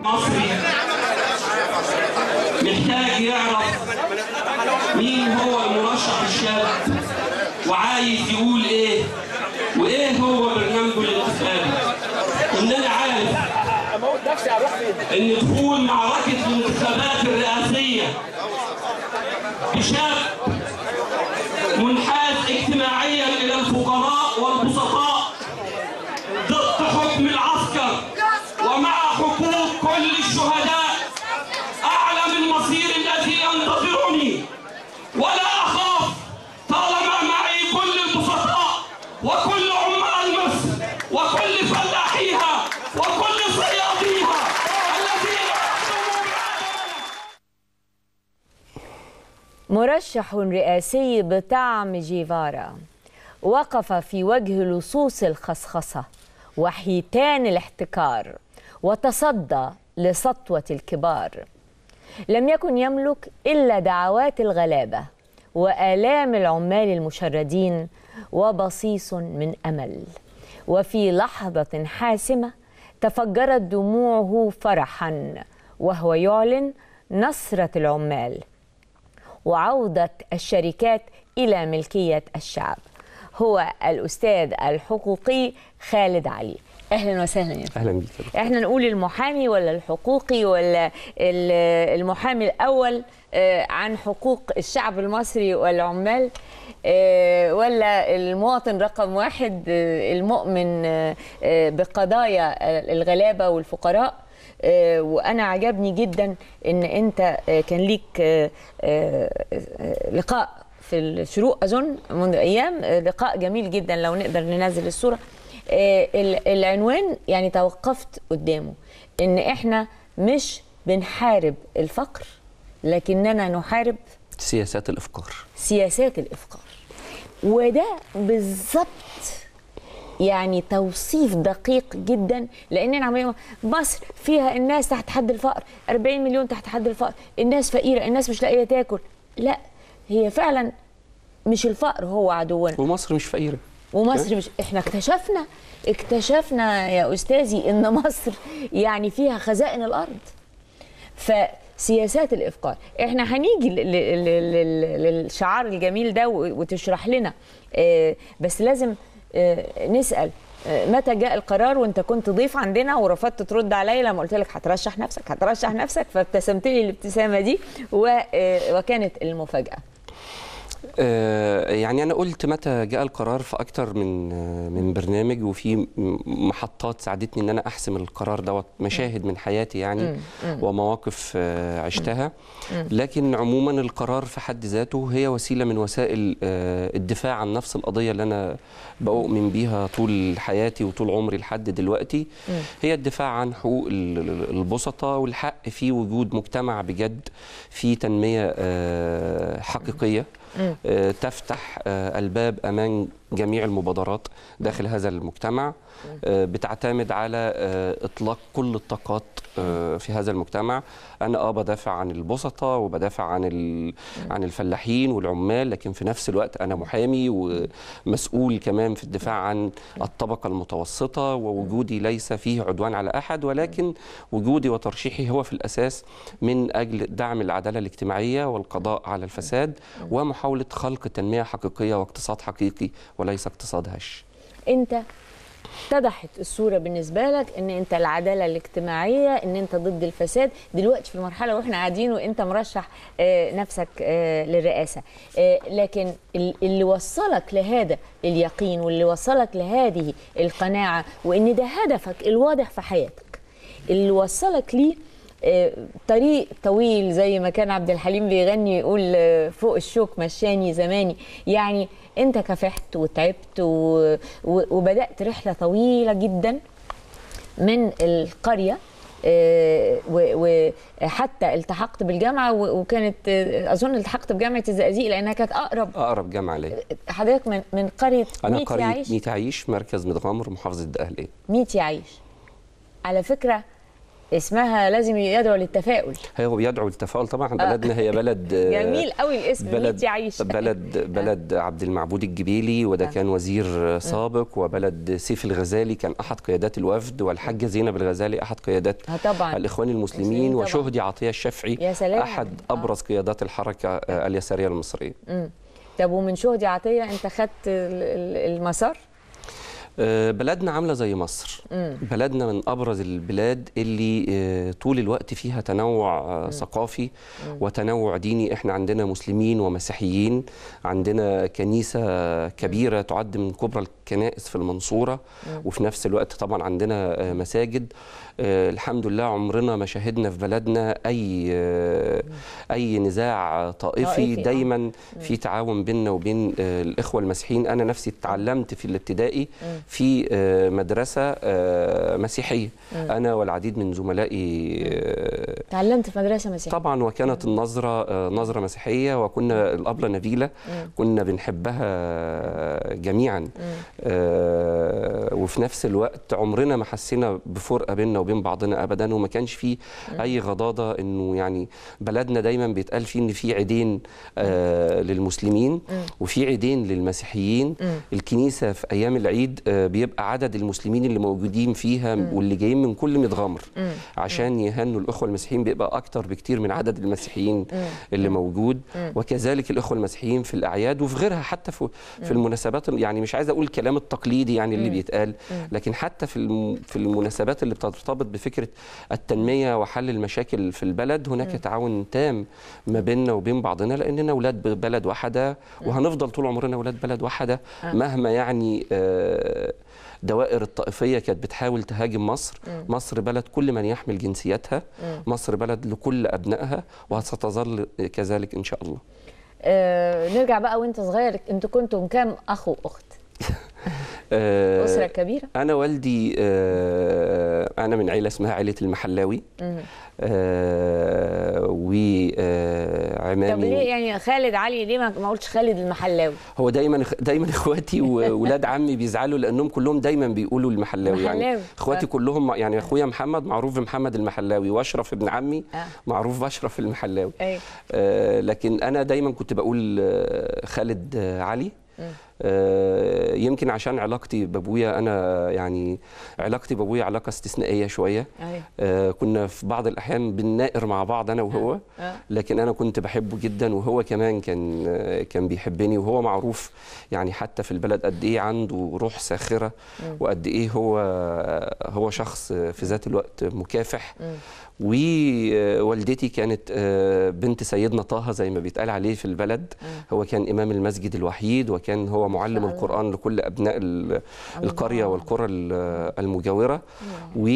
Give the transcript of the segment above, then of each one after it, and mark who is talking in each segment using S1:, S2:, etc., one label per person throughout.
S1: مصري محتاج يعرف مين هو المرشح الشاب وعايز يقول ايه وايه هو برنامجه الانتخابي ان انا عارف ان دخول معركه الانتخابات الرئاسيه بشاب منحاز اجتماعيا الى الفقراء والبسطاء ضد حكم العسكر ومع حقوق كل الشهداء اعلم المصير الذي ينتظرني ولا اخاف طالما معي كل البسطاء وكل عمال مصر وكل فلاحيها وكل صياديها الذين يخدمون
S2: مرشح رئاسي بطعم جيفارا وقف في وجه لصوص الخصخصة وحيتان الاحتكار وتصدى لسطوة الكبار لم يكن يملك إلا دعوات الغلابة وآلام العمال المشردين وبصيص من أمل وفي لحظة حاسمة تفجرت دموعه فرحا وهو يعلن نصرة العمال وعودة الشركات إلى ملكية الشعب هو الأستاذ الحقوقي خالد علي أهلا وسهلا يا فندم.
S3: اهلا بيك
S2: احنا نقول المحامي ولا الحقوقي ولا ال- المحامي الأول آه، عن حقوق الشعب المصري والعمال آه، ولا المواطن رقم واحد آه، المؤمن آه، آه، بقضايا الغلابة والفقراء آه، وانا عجبني جدا ان انت آه، كان ليك آه، آه، آه، لقاء في الشروق اظن منذ ايام آه، لقاء جميل جدا لو نقدر ننزل الصوره آه، ال- العنوان يعني توقفت قدامه ان احنا مش بنحارب الفقر لكننا نحارب
S3: سياسات الافقار
S2: سياسات الافقار وده بالظبط يعني توصيف دقيق جدا لاننا عمالين مصر فيها الناس تحت حد الفقر 40 مليون تحت حد الفقر الناس فقيره الناس مش لاقيه تاكل لا هي فعلا مش الفقر هو عدونا
S3: ومصر مش فقيره
S2: ومصر مش احنا اكتشفنا اكتشفنا يا استاذي ان مصر يعني فيها خزائن الارض فسياسات الافقار احنا هنيجي ل- ل- ل- ل- للشعار الجميل ده و- وتشرح لنا آه، بس لازم آه، نسال آه، متى جاء القرار وانت كنت ضيف عندنا ورفضت ترد عليا لما قلت لك هترشح نفسك هترشح نفسك فابتسمت لي الابتسامه دي و- آه، وكانت المفاجاه
S3: آه، يعني انا قلت متى جاء القرار في اكتر من آه، من برنامج وفي م- محطات ساعدتني ان انا احسم القرار دوت مشاهد من حياتي يعني ومواقف آه، عشتها لكن عموما القرار في حد ذاته هي وسيله من وسائل آه، الدفاع عن نفس القضيه اللي انا بؤمن بيها طول حياتي وطول عمري لحد دلوقتي هي الدفاع عن حقوق ال- ال- البسطاء والحق في وجود مجتمع بجد في تنميه آه، حقيقيه آه، تفتح آه، الباب امام جميع المبادرات داخل هذا المجتمع آه، بتعتمد على آه، اطلاق كل الطاقات آه، في هذا المجتمع انا اه بدافع عن البسطاء وبدافع عن ال- عن الفلاحين والعمال لكن في نفس الوقت انا محامي ومسؤول كمان في الدفاع عن الطبقه المتوسطه ووجودي ليس فيه عدوان على احد ولكن وجودي وترشيحي هو في الاساس من اجل دعم العداله الاجتماعيه والقضاء على الفساد ومحاوله خلق تنميه حقيقيه واقتصاد حقيقي وليس اقتصاد هش
S2: انت اتضحت الصوره بالنسبه لك ان انت العداله الاجتماعيه ان انت ضد الفساد دلوقتي في المرحله واحنا قاعدين وانت مرشح آه، نفسك آه، للرئاسه آه، لكن ال- اللي وصلك لهذا اليقين واللي وصلك لهذه القناعه وان ده هدفك الواضح في حياتك اللي وصلك ليه آه، طريق طويل زي ما كان عبد الحليم بيغني يقول آه، فوق الشوك مشاني زماني يعني انت كافحت وتعبت و... و... وبدات رحله طويله جدا من القريه آه، و- وحتى التحقت بالجامعه و- وكانت آه، اظن التحقت بجامعه الزقازيق لانها كانت اقرب
S3: اقرب جامعه ليا
S2: حضرتك من من قريه
S3: انا
S2: ميت
S3: قريه
S2: يعيش
S3: ميت عيش مركز متغمر محافظه الدقهليه
S2: ميت يعيش على فكره اسمها لازم يدعو للتفاؤل
S3: هو بيدعو للتفاؤل طبعا بلدنا هي بلد
S2: جميل قوي الاسم
S3: بلد
S2: ميت يعيش
S3: بلد بلد عبد المعبود الجبيلي وده كان وزير سابق وبلد سيف الغزالي كان احد قيادات الوفد والحاجه زينب الغزالي احد قيادات
S2: آه طبعا
S3: الاخوان
S2: المسلمين
S3: المسلمين
S2: طبعاً.
S3: وشهدي عطيه الشافعي
S2: يا سلام.
S3: احد ابرز قيادات الحركه آه، اليساريه المصريه
S2: مم. طب ومن شهدي عطيه انت خدت ال- ال- المسار
S3: آه، بلدنا عامله زي مصر بلدنا من ابرز البلاد اللي آه، طول الوقت فيها تنوع آه، ثقافي وتنوع ديني احنا عندنا مسلمين ومسيحيين عندنا كنيسه كبيره تعد من كبرى الكنائس في المنصوره وفي نفس الوقت طبعا عندنا آه، مساجد آه، الحمد لله عمرنا ما شهدنا في بلدنا اي آه، اي نزاع
S2: طائفي،
S3: طائفي
S2: آه.
S3: دايما في تعاون بيننا وبين آه، الاخوه المسيحيين انا نفسي اتعلمت في الابتدائي في آه، مدرسه آه، مسيحيه انا والعديد من زملائي آه،
S2: تعلمت في مدرسه مسيحيه
S3: طبعا وكانت النظره آه، نظره مسيحيه وكنا الابله نبيله كنا بنحبها جميعا آه، وفي نفس الوقت عمرنا ما حسينا بفرقه بيننا وبين بعضنا ابدا وما كانش فيه اي غضاضه انه يعني بلدنا دايما بيتقال فيه ان في عيدين آه، للمسلمين وفي عيدين للمسيحيين الكنيسه في ايام العيد آه، بيبقى عدد المسلمين اللي موجودين فيها واللي جايين من كل متغمر عشان يهنوا الاخوه المسيحيين بيبقى اكتر بكتير من عدد المسيحيين اللي موجود وكذلك الاخوه المسيحيين في الاعياد وفي غيرها حتى في في المناسبات يعني مش عايز اقول الكلام التقليدي يعني اللي بيتقال لكن حتى في الم- في المناسبات اللي بترتبط بفكره التنميه وحل المشاكل في البلد هناك تعاون تام ما بيننا وبين بعضنا لاننا اولاد بلد واحده وهنفضل طول عمرنا اولاد بلد واحده مهما يعني آه، دوائر الطائفيه كانت بتحاول تهاجم مصر مصر بلد كل من يحمل جنسيتها مصر بلد لكل ابنائها وستظل كذلك ان شاء الله
S2: آه نرجع بقى وانت صغير انتوا كنتم كام اخ واخت
S3: آه،
S2: اسره كبيره
S3: انا والدي آه، انا من عيله اسمها عيله المحلاوي آه،
S2: طب
S3: وعمامي
S2: ليه يعني خالد علي ليه ما ما قلتش خالد المحلاوي
S3: هو دايما دايما اخواتي واولاد عمي بيزعلوا لانهم كلهم دايما بيقولوا المحلاوي يعني
S2: محلاوي.
S3: اخواتي
S2: آه.
S3: كلهم يعني اخويا محمد معروف بمحمد المحلاوي واشرف ابن عمي
S2: آه.
S3: معروف باشرف المحلاوي
S2: ايوه
S3: آه، لكن انا دايما كنت بقول آه، خالد آه، علي آه، يمكن عشان علاقتي بابويا انا يعني علاقتي بابويا علاقه استثنائيه شويه
S2: ايوه
S3: آه، كنا في بعض الاحيان بنناقر مع بعض انا وهو
S2: آه.
S3: لكن انا كنت بحبه جدا وهو كمان كان آه، كان بيحبني وهو معروف يعني حتى في البلد قد ايه عنده روح ساخره وقد ايه هو هو شخص في ذات الوقت مكافح ووالدتي كانت آه، بنت سيدنا طه زي ما بيتقال عليه في البلد هو كان امام المسجد الوحيد وكان هو معلم
S2: الله.
S3: القران لكل ابناء ال- القريه والقرى ال- المجاوره و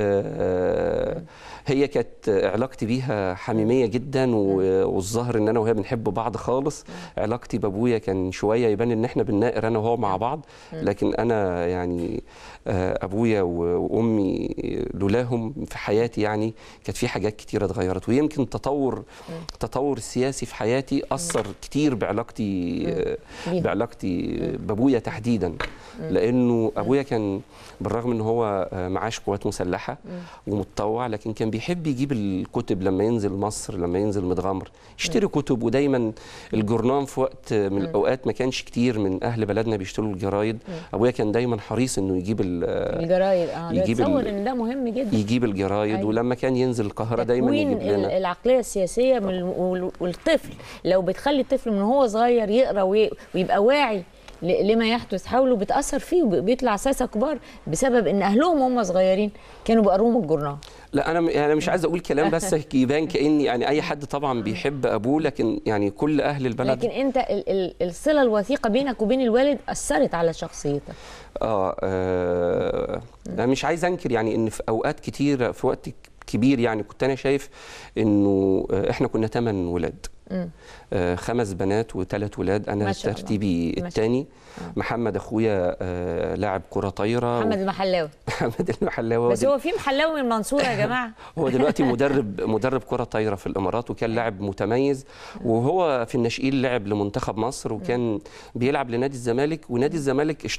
S3: آه، هي كانت علاقتي بيها حميميه جدا و- والظاهر ان انا وهي بنحب بعض خالص علاقتي بابويا كان شويه يبان ان احنا بنناقر انا وهو مع بعض لكن انا يعني آه، ابويا و- وامي لولاهم في حياتي يعني كانت في حاجات كتيره اتغيرت ويمكن التطور التطور السياسي في حياتي اثر كتير بعلاقتي آه،
S2: بيهم.
S3: بعلاقتي بابويا تحديدا لانه ابويا كان بالرغم ان هو آه، معاش قوات مسلحه ومتطوع لكن كان بيحب يجيب الكتب لما ينزل مصر لما ينزل متغمر يشتري كتب ودايما الجورنان في وقت من الاوقات ما كانش كتير من اهل بلدنا بيشتروا الجرايد ابويا كان دايما حريص انه يجيب ال-
S2: الجرايد اه
S3: يجيب
S2: تصور
S3: ال-
S2: ان ده مهم جدا
S3: يجيب الجرايد
S2: أيوة.
S3: ولما كان ينزل القاهره دايما
S2: تكوين
S3: يجيب
S2: ال-
S3: لنا
S2: العقليه السياسيه من ال- وال- والطفل لو بتخلي الطفل من هو صغير يقرا وي- ويبقى واعي ل- لما يحدث حوله بتاثر فيه وبيطلع ساسه كبار بسبب ان اهلهم هم صغيرين كانوا بيقروهم الجورنال
S3: لا انا م- انا مش عايز اقول كلام بس يبان كاني يعني اي حد طبعا بيحب ابوه لكن يعني كل اهل البلد
S2: لكن انت ال- ال- الصله الوثيقه بينك وبين الوالد اثرت على شخصيتك
S3: اه, آه انا مش عايز انكر يعني ان في اوقات كتيره في وقت كبير يعني كنت انا شايف انه آه، احنا كنا ثمان ولاد آه خمس بنات وثلاث ولاد انا
S2: ما شاء الله.
S3: ترتيبي
S2: شاء
S3: الثاني محمد اخويا آه لاعب كره طايره
S2: محمد المحلاوي
S3: محمد المحلاوي
S2: بس هو في محلاوي من المنصوره يا جماعه
S3: هو دلوقتي مدرب مدرب كرة طايرة في الإمارات وكان لاعب متميز وهو في الناشئين لعب لمنتخب مصر وكان بيلعب لنادي الزمالك ونادي الزمالك اشترى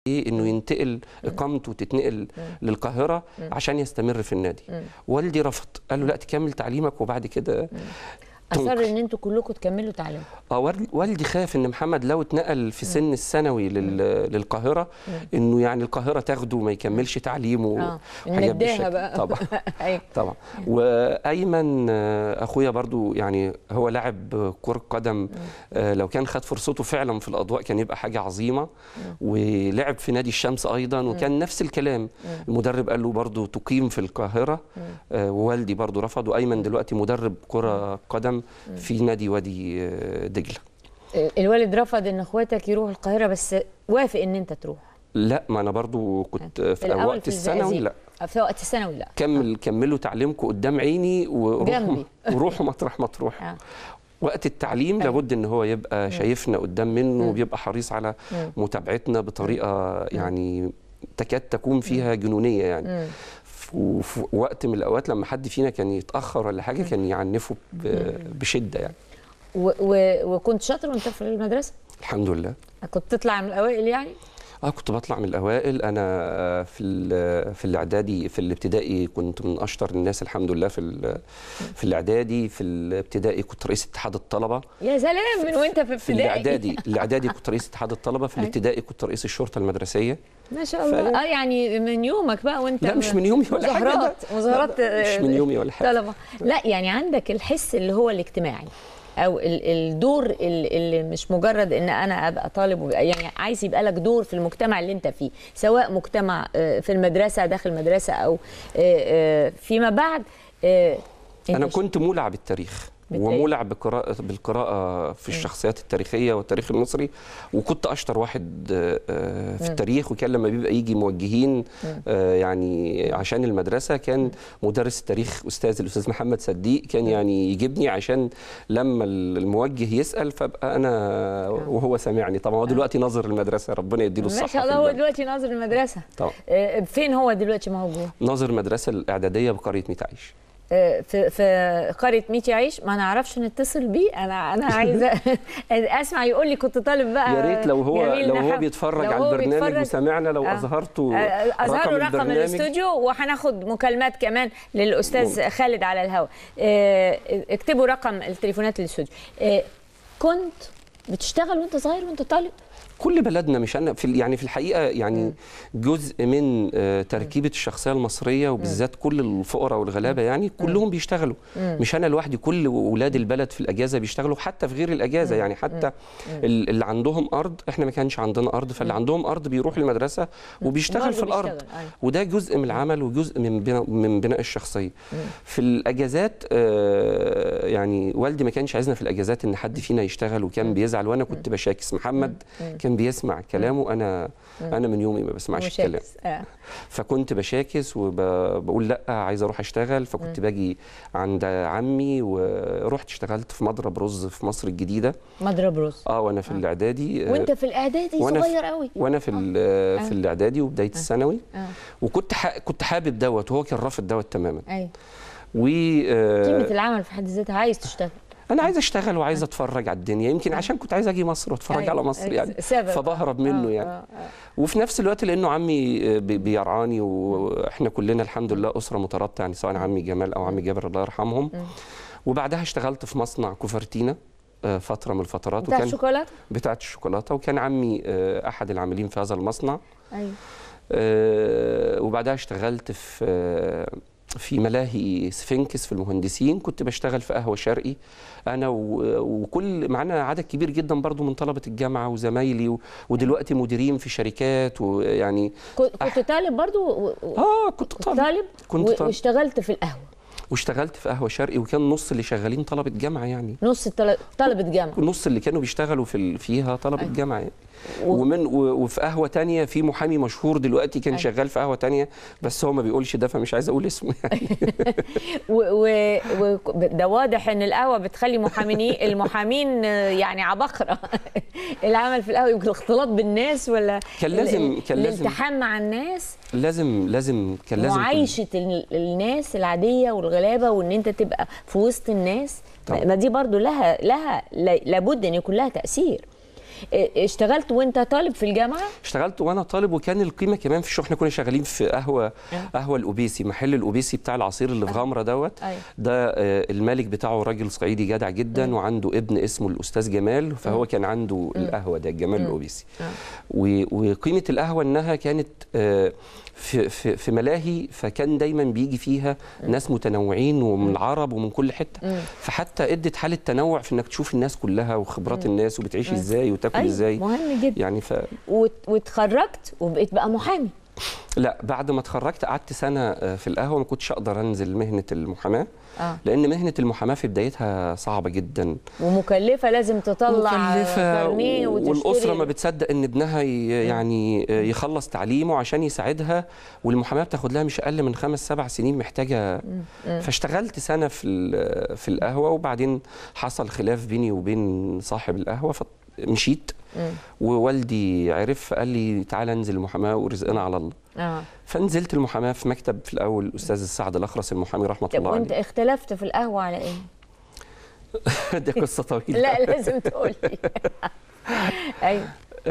S3: ايه انه ينتقل اقامته تتنقل للقاهره عشان يستمر في النادي والدي رفض قال له لا تكمل تعليمك وبعد كده
S2: اصر
S3: تنقل.
S2: ان انتوا كلكم تكملوا تعليم
S3: اه والد- والدي خاف ان محمد لو اتنقل في سن الثانوي لل- للقاهره انه يعني القاهره تاخده وما يكملش تعليمه
S2: اه
S3: وحاجات
S2: نداها
S3: بالشكل.
S2: بقى
S3: طبعا
S2: ايوه
S3: طبعا وايمن آه، اخويا برضو يعني هو لاعب كره قدم آه، لو كان خد فرصته فعلا في الاضواء كان يبقى حاجه عظيمه ولعب في نادي الشمس ايضا وكان نفس الكلام المدرب قال له برضو تقيم في القاهره آه، ووالدي برضو رفض وايمن دلوقتي مدرب كره قدم في نادي وادي آه، دجله
S2: الوالد رفض ان اخواتك يروحوا القاهره بس وافق ان انت تروح
S3: لا ما انا برضو كنت في
S2: الأول
S3: وقت
S2: في
S3: الثانوي
S2: الزقازيق.
S3: لا
S2: في وقت الثانوي لا
S3: كمل كملوا تعليمكم قدام عيني وروحوا
S2: جنبي.
S3: وروحوا مطرح ما تروحوا
S2: آه.
S3: وقت التعليم لابد ان هو يبقى شايفنا قدام منه وبيبقى حريص على متابعتنا بطريقه يعني تكاد تكون فيها جنونيه يعني ف- وفي وقت من الاوقات لما حد فينا كان يتاخر ولا حاجه كان يعنفه ب- بشده يعني
S2: و و وكنت شاطر وانت في المدرسه
S3: الحمد لله
S2: كنت تطلع من الاوائل يعني
S3: اه كنت بطلع من الاوائل انا آه، في ال- في الاعدادي في الابتدائي كنت من اشطر الناس الحمد لله في ال- في الاعدادي في الابتدائي كنت رئيس اتحاد الطلبه
S2: يا سلام من وانت في
S3: في
S2: ابتدائي
S3: الاعدادي الاعدادي كنت رئيس اتحاد الطلبه في الابتدائي كنت رئيس الشرطه المدرسيه
S2: ما شاء الله اه يعني من يومك بقى وانت
S3: لا، مش من يومي ولا حاجة،
S2: مظاهرات
S3: لا.
S2: مظاهرات
S3: لا، لا، مش من يومي ولا حاجة.
S2: طلبه لا يعني عندك الحس اللي هو الاجتماعي او ال- الدور ال- اللي مش مجرد ان انا ابقى طالب ويبقى- يعني عايز يبقى لك دور في المجتمع اللي انت فيه سواء مجتمع آه، في المدرسه داخل المدرسه او آه، آه، فيما بعد آه،
S3: انا
S2: أنت
S3: كنت مولع بالتاريخ
S2: بالتاريخ.
S3: ومولع بقراءة بالقراءة في الشخصيات التاريخية والتاريخ المصري وكنت أشطر واحد آه، آه، في التاريخ وكان لما بيبقى يجي موجهين آه، يعني عشان المدرسة كان مدرس التاريخ أستاذ الأستاذ محمد صديق كان يعني يجيبني عشان لما الموجه يسأل فأبقى أنا وهو سامعني طبعا هو دلوقتي ناظر المدرسة ربنا يديله
S2: ما
S3: الصحة
S2: شاء
S3: في
S2: الله هو
S3: البلد.
S2: دلوقتي ناظر المدرسه
S3: طبعا
S2: آه، فين هو دلوقتي موجود
S3: ناظر المدرسة الإعدادية بقرية ميت عيش
S2: آه، في في قريه ميت يعيش ما نعرفش نتصل بيه انا انا عايزه اسمع يقول لي كنت طالب بقى
S3: يا ريت لو هو
S2: جميل
S3: لو هو
S2: نحب.
S3: بيتفرج
S2: لو
S3: على
S2: هو
S3: البرنامج
S2: بيتفرج-
S3: وسمعنا لو
S2: آه.
S3: اظهرته
S2: آه، اظهروا رقم
S3: البرنامج
S2: الاستوديو وهناخد مكالمات كمان للاستاذ خالد على الهواء آه، اكتبوا رقم التليفونات للاستوديو آه، كنت بتشتغل وانت صغير وانت طالب
S3: كل بلدنا مش انا في ال- يعني في الحقيقه يعني جزء من آه، تركيبه الشخصيه المصريه وبالذات كل الفقراء والغلابه يعني كلهم بيشتغلوا مش انا لوحدي كل اولاد البلد في الاجازه بيشتغلوا حتى في غير الاجازه يعني حتى ال- اللي عندهم ارض احنا ما كانش عندنا ارض فاللي عندهم ارض بيروح المدرسه وبيشتغل
S2: برضه
S3: في الارض
S2: بيشتغل، أيوة.
S3: وده جزء من العمل وجزء من بناء من بناء الشخصيه في الاجازات آه، يعني والدي ما كانش عايزنا في الاجازات ان حد فينا يشتغل وكان بيزعل وانا كنت بشاكس محمد كان بيسمع كلامه انا انا من يومي ما بسمعش الكلام
S2: مشاكس. آه.
S3: فكنت بشاكس وبقول لا عايز اروح اشتغل فكنت باجي عند عمي ورحت اشتغلت في مضرب رز في مصر الجديده
S2: مضرب رز
S3: اه وانا في الاعدادي آه،
S2: وانت في الاعدادي
S3: وأنا في-
S2: صغير قوي
S3: وانا في ال- في الاعدادي وبدايه الثانوي
S2: آه.
S3: وكنت ح... كنت حابب دوت وهو كان رافض دوت تماما
S2: ايوه
S3: و آه،
S2: قيمه العمل في حد ذاتها عايز تشتغل
S3: انا عايز اشتغل وعايز اتفرج على الدنيا يمكن عشان كنت عايز اجي مصر واتفرج
S2: أيوة.
S3: على مصر يعني
S2: سبب.
S3: فبهرب
S2: آه.
S3: منه
S2: آه.
S3: يعني
S2: آه.
S3: وفي نفس الوقت لانه عمي آه، بي- بيرعاني واحنا كلنا الحمد لله اسره مترابطه يعني سواء عمي جمال او عمي جابر الله يرحمهم وبعدها اشتغلت في مصنع كوفرتينا آه، فتره من الفترات
S2: بتاع الشوكولاته
S3: بتاعه الشوكولاته وكان عمي آه، احد العاملين في هذا المصنع
S2: ايوه
S3: آه، وبعدها اشتغلت في آه، في ملاهي سفنكس في المهندسين كنت بشتغل في قهوه شرقي انا و- وكل معانا عدد كبير جدا برضو من طلبه الجامعه وزمايلي و- ودلوقتي مديرين في شركات ويعني
S2: كنت كنت طالب برضو و- و-
S3: اه كنت
S2: كنت
S3: طالب
S2: طالب
S3: كنت
S2: و-
S3: طالب.
S2: واشتغلت في القهوه
S3: واشتغلت في قهوه شرقي وكان نص اللي شغالين طلبه جامعه يعني
S2: نص الطل- طلبه جامعه
S3: النص اللي كانوا بيشتغلوا في ال- فيها طلبه
S2: أيوة.
S3: جامعه يعني.
S2: و-
S3: ومن و- وفي قهوه تانية في محامي مشهور دلوقتي كان
S2: أيوة.
S3: شغال في قهوه تانية بس هو ما بيقولش ده فمش عايز اقول اسمه يعني
S2: و و و ده واضح ان القهوه بتخلي محامين المحامين آه، يعني عبقره العمل في القهوه يمكن الاختلاط بالناس ولا
S3: كان لازم-
S2: ال-
S3: كان لازم-
S2: الالتحام مع الناس
S3: لازم لازم كان لازم كل-
S2: معايشه ال- الناس العاديه والغلابه وان انت تبقى في وسط الناس
S3: طبعا.
S2: ما دي برضو لها لها لا- لابد ان يكون لها تاثير إيه، اشتغلت وانت طالب في الجامعه
S3: اشتغلت وانا طالب وكان القيمه كمان في الشغل احنا كنا شغالين في قهوه قهوه الاوبيسي محل الاوبيسي بتاع العصير اللي في غمره دوت
S2: أيوة.
S3: ده آه، المالك بتاعه راجل صعيدي جدع جدا وعنده ابن اسمه الاستاذ جمال فهو كان عنده القهوه ده جمال الاوبيسي و- وقيمه القهوه انها كانت آه، في في في ملاهي فكان دايما بيجي فيها ناس متنوعين ومن العرب ومن كل حته فحتى ادت حاله تنوع في انك تشوف الناس كلها وخبرات الناس وبتعيش ازاي وتاكل
S2: أيوة،
S3: ازاي
S2: مهم جدا
S3: يعني ف
S2: وت- واتخرجت وبقيت بقى محامي
S3: لا بعد ما اتخرجت قعدت سنه آه، في القهوه ما كنتش اقدر انزل مهنه المحاماه
S2: اه
S3: لان مهنه المحاماه في بدايتها صعبه جدا
S2: ومكلفه لازم تطلع
S3: مكلفه
S2: كارنيه وتشتري
S3: والاسره ما بتصدق ان ابنها ي- يعني آه، يخلص تعليمه عشان يساعدها والمحاماه بتاخد لها مش اقل من خمس سبع سنين محتاجه فاشتغلت سنه في ال- في القهوه وبعدين حصل خلاف بيني وبين صاحب القهوه فمشيت ووالدي عرف قال لي تعالى انزل المحاماه ورزقنا على الله
S2: اه
S3: فنزلت المحاماه في مكتب في الاول الاستاذ السعد الاخرس المحامي رحمه
S2: طب
S3: الله
S2: وانت
S3: عليه
S2: اختلفت في القهوه على ايه؟
S3: دي قصه طويله
S2: لا لازم تقول لي ايوه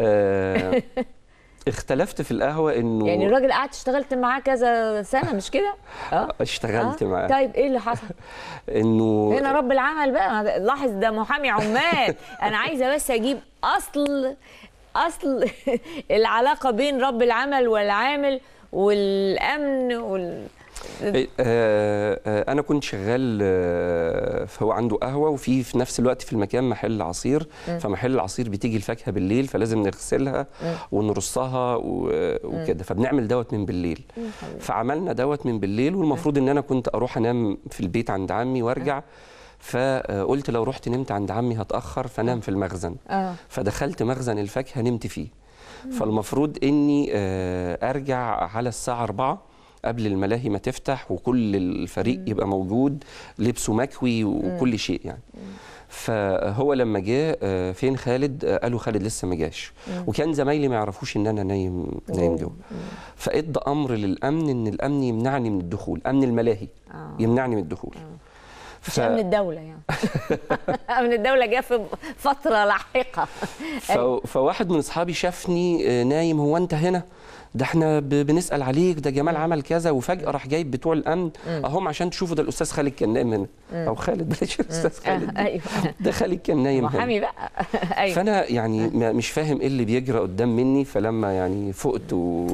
S3: آه، اختلفت في القهوه انه
S2: يعني الراجل قعدت اشتغلت معاه كذا سنه مش كده؟ اه
S3: اشتغلت
S2: آه.
S3: معاه
S2: طيب ايه اللي حصل؟
S3: انه
S2: هنا رب العمل بقى لاحظ ده محامي عمال انا عايزه بس اجيب اصل اصل العلاقه بين رب العمل والعامل والامن وال
S3: آه، آه، انا كنت شغال آه، فهو عنده قهوه وفي في نفس الوقت في المكان محل عصير فمحل العصير بتيجي الفاكهه بالليل فلازم نغسلها ونرصها و- وكده فبنعمل دوت من بالليل فعملنا دوت من بالليل والمفروض ان انا كنت اروح انام في البيت عند عمي وارجع فقلت لو رحت نمت عند عمي هتاخر فنام في المخزن
S2: اه
S3: فدخلت مخزن الفاكهه نمت فيه فالمفروض اني آه، ارجع على الساعه 4 قبل الملاهي ما تفتح وكل الفريق يبقى موجود لبسه مكوي وكل شيء يعني فهو لما جه آه، فين خالد آه، قالوا خالد لسه ما جاش وكان زمايلي ما يعرفوش ان انا نايم نايم جوه فادى امر للامن ان الامن يمنعني من الدخول امن الملاهي
S2: آه.
S3: يمنعني من الدخول
S2: مش امن الدوله يعني امن الدوله جه في فتره لاحقه
S3: ف... فواحد من اصحابي شافني آه، نايم هو انت هنا ده احنا ب... بنسال عليك ده جمال عمل كذا وفجاه راح جايب بتوع الامن اهم عشان تشوفوا ده الاستاذ خالد كان نايم هنا او خالد بلاش الاستاذ خالد
S2: آه، ايوه
S3: ده خالد كان نايم هنا
S2: محامي بقى ايوه
S3: فانا يعني ما- مش فاهم ايه اللي بيجرى قدام مني فلما يعني فقت و...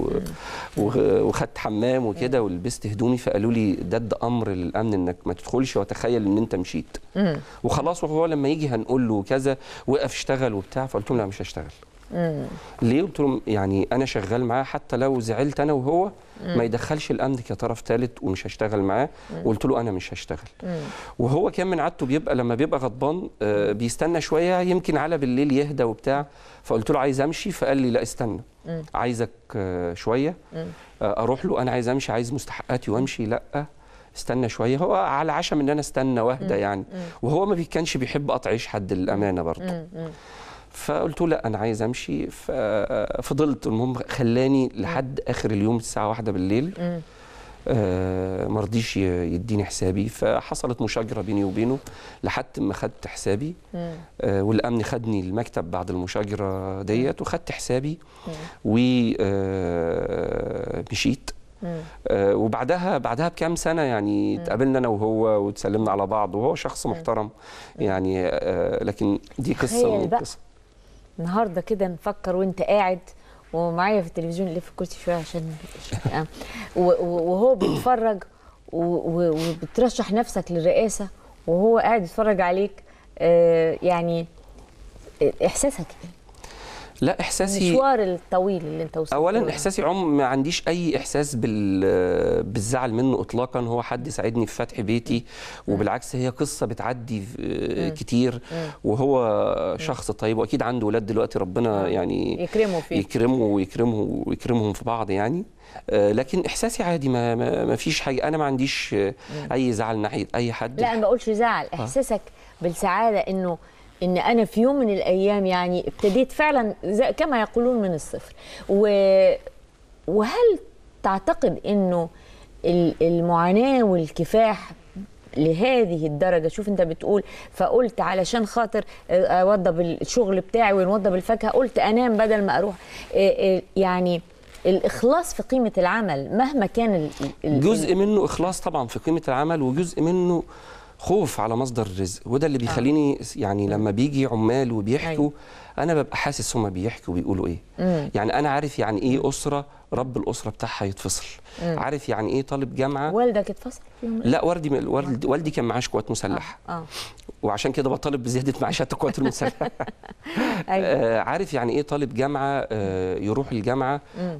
S3: و- وخدت حمام وكده ولبست هدومي فقالوا لي ده ده امر للامن انك ما تدخلش وتخيل ان انت مشيت
S2: مم.
S3: وخلاص وهو لما يجي هنقول له كذا وقف اشتغل وبتاع فقلت لهم لا مش هشتغل
S2: مم.
S3: ليه قلت لهم يعني انا شغال معاه حتى لو زعلت انا وهو ما يدخلش الامن كطرف ثالث ومش هشتغل معاه وقلت له انا مش هشتغل وهو كان من عادته بيبقى لما بيبقى غضبان آه، بيستنى شويه يمكن على بالليل يهدى وبتاع فقلت له عايز امشي فقال لي لا استنى عايزك آه، شويه آه، اروح له انا عايز امشي عايز مستحقاتي وامشي لا استنى شويه هو على عشم ان انا استنى واهدى يعني وهو ما بي- كانش بيحب قطع عيش حد للامانه برضه فقلت له لا انا عايز امشي ففضلت المهم خلاني لحد اخر اليوم الساعه واحدة بالليل آه ما رضيش ي- يديني حسابي فحصلت مشاجره بيني وبينه لحد ما خدت حسابي آه والامن خدني المكتب بعد المشاجره ديت وخدت حسابي ومشيت آه وبعدها بعدها بكام سنه يعني اتقابلنا انا وهو واتسلمنا على بعض وهو شخص محترم يعني آه لكن دي قصه
S2: تخيل
S3: من
S2: بقى.
S3: القصص
S2: النهارده كده نفكر وانت قاعد ومعايا في التلفزيون اللي في الكرسي شويه عشان آه. و- و- وهو بيتفرج و- و- وبترشح نفسك للرئاسه وهو قاعد يتفرج عليك آه، يعني احساسك ايه؟
S3: لا احساسي
S2: المشوار الطويل اللي انت وصلت له
S3: اولا
S2: ده.
S3: احساسي عم ما عنديش اي احساس بال بالزعل منه اطلاقا هو حد ساعدني في فتح بيتي وبالعكس هي قصه بتعدي في- كتير وهو شخص طيب واكيد عنده ولاد دلوقتي ربنا يعني
S2: يكرمه فيك
S3: يكرمه ويكرمه ويكرمهم في بعض يعني آه، لكن احساسي عادي ما, ما, ما فيش حاجه انا ما عنديش آه، اي زعل ناحيه اي حد
S2: لا انا ما بقولش زعل احساسك بالسعاده انه ان انا في يوم من الايام يعني ابتديت فعلا زي كما يقولون من الصفر و وهل تعتقد انه ال- المعاناه والكفاح لهذه الدرجه شوف انت بتقول فقلت علشان خاطر آه، اوضب الشغل بتاعي ونوضب الفاكهه قلت انام بدل ما اروح آه، آه، يعني الاخلاص في قيمه العمل مهما كان ال- ال-
S3: جزء منه اخلاص طبعا في قيمه العمل وجزء منه خوف على مصدر الرزق وده اللي بيخليني يعني لما بيجي عمال وبيحكوا
S2: أيوة.
S3: انا ببقى حاسس هما بيحكوا بيقولوا ايه يعني انا عارف يعني ايه اسره رب الاسره بتاعها يتفصل عارف يعني ايه طالب جامعه
S2: والدك اتفصل في يوم من
S3: لا والدي والدي, والدي كان معاش قوات مسلحه
S2: اه
S3: وعشان كده بطالب بزياده معاشات القوات المسلحه
S2: ايوه
S3: آه، عارف يعني ايه طالب جامعه آه، يروح الجامعه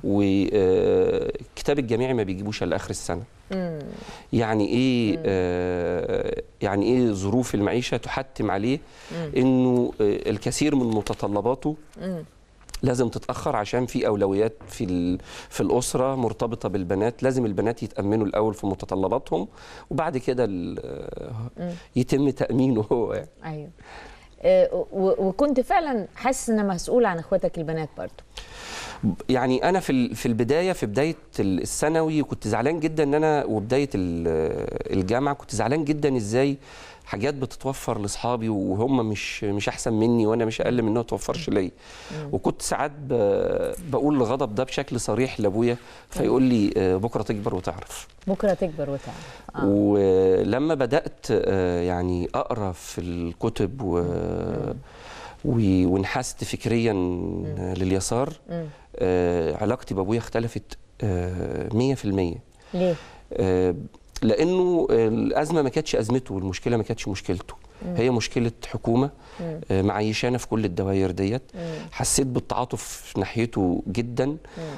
S3: وكتاب الجامعي ما بيجيبوش الا اخر السنه يعني ايه آه، يعني ايه ظروف المعيشه تحتم عليه انه آه، الكثير من متطلباته لازم تتاخر عشان في اولويات في ال- في الاسره مرتبطه بالبنات لازم البنات يتامنوا الاول في متطلباتهم وبعد كده ال- آه، يتم تامينه هو يعني.
S2: ايوه آه، و- وكنت فعلا حاسس ان مسؤول عن اخواتك البنات برضو
S3: يعني انا في ال- في البدايه في بدايه ال- الثانوي كنت زعلان جدا ان انا وبدايه ال- الجامعه كنت زعلان جدا ازاي حاجات بتتوفر لاصحابي وهم مش مش احسن مني وانا مش اقل منهم ما توفرش ليا وكنت ساعات ب- بقول الغضب ده بشكل صريح لابويا فيقول لي آه، بكره تكبر وتعرف
S2: بكره تكبر وتعرف آه.
S3: ولما بدات آه، يعني اقرا في الكتب و و- وانحست فكريا لليسار آه، علاقتي بابويا اختلفت آه، 100%
S2: ليه؟
S3: آه، لانه الازمه ما كانتش ازمته والمشكله ما كانتش مشكلته هي مشكله حكومه آه، معيشانا في كل الدوائر ديت حسيت بالتعاطف ناحيته جدا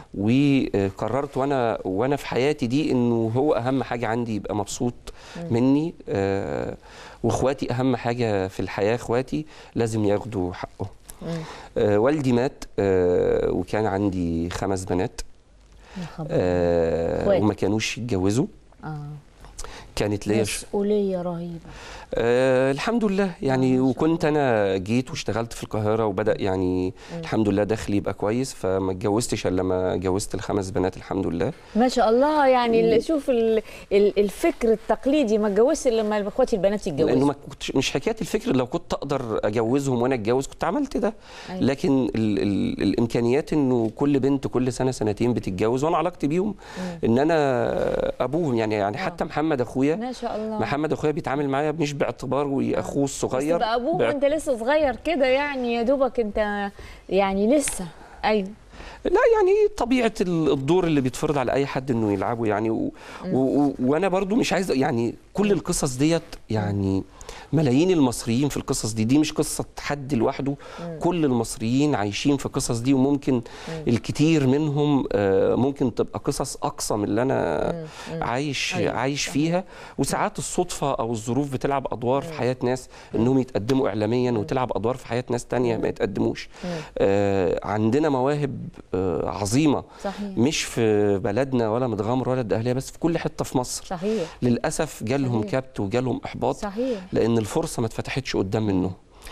S3: وقررت وانا وانا في حياتي دي انه هو اهم حاجه عندي يبقى مبسوط مني آه، واخواتي اهم حاجه في الحياه اخواتي لازم ياخدوا حقهم آه، والدي مات آه، وكان عندي خمس بنات
S2: يا خبر
S3: آه،
S2: إخوات.
S3: وما كانوش يتجوزوا
S2: اه
S3: كانت ليا ش...
S2: مسؤوليه رهيبه
S3: آه الحمد لله يعني
S2: ما شاء
S3: وكنت انا جيت واشتغلت في القاهره وبدا يعني الحمد لله دخلي يبقى كويس فما اتجوزتش الا لما جوزت الخمس بنات الحمد لله
S2: ما شاء الله يعني ال- شوف ال- ال- الفكر التقليدي ما اتجوزش الا لما اخواتي البنات
S3: لانه
S2: يتجوزوا
S3: ما كنتش مش حكايه الفكر لو كنت اقدر اجوزهم وانا اتجوز كنت عملت ده
S2: أيوة.
S3: لكن ال ال الامكانيات انه كل بنت كل سنه سنتين بتتجوز وانا علاقتي بيهم ان انا ابوهم يعني يعني حتى محمد اخويا
S2: ما شاء الله
S3: محمد اخويا بيتعامل معايا مش باعتباره اخوه
S2: بس
S3: الصغير
S2: تبقى ابوه
S3: باعت-
S2: وانت لسه صغير كده يعني يا دوبك انت يعني لسه ايوه
S3: لا يعني طبيعه ال- الدور اللي بيتفرض على اي حد انه يلعبه يعني و و و وانا برضو مش عايز يعني كل القصص ديت يعني ملايين المصريين في القصص دي دي مش قصه حد لوحده كل المصريين عايشين في القصص دي وممكن الكتير منهم آه، ممكن تبقى قصص اقصى من اللي انا عايش
S2: أيوة،
S3: عايش فيها وساعات الصدفه او الظروف بتلعب ادوار في حياه ناس انهم يتقدموا اعلاميا وتلعب ادوار في حياه ناس تانية ما يتقدموش آه، عندنا مواهب آه، عظيمه
S2: صحيح
S3: مش في بلدنا ولا متغمر ولا الدقهليه بس في كل حته في مصر
S2: صحيح
S3: للاسف جالهم
S2: صحيح.
S3: كبت وجالهم احباط
S2: صحيح
S3: لان الفرصه ما اتفتحتش قدام منهم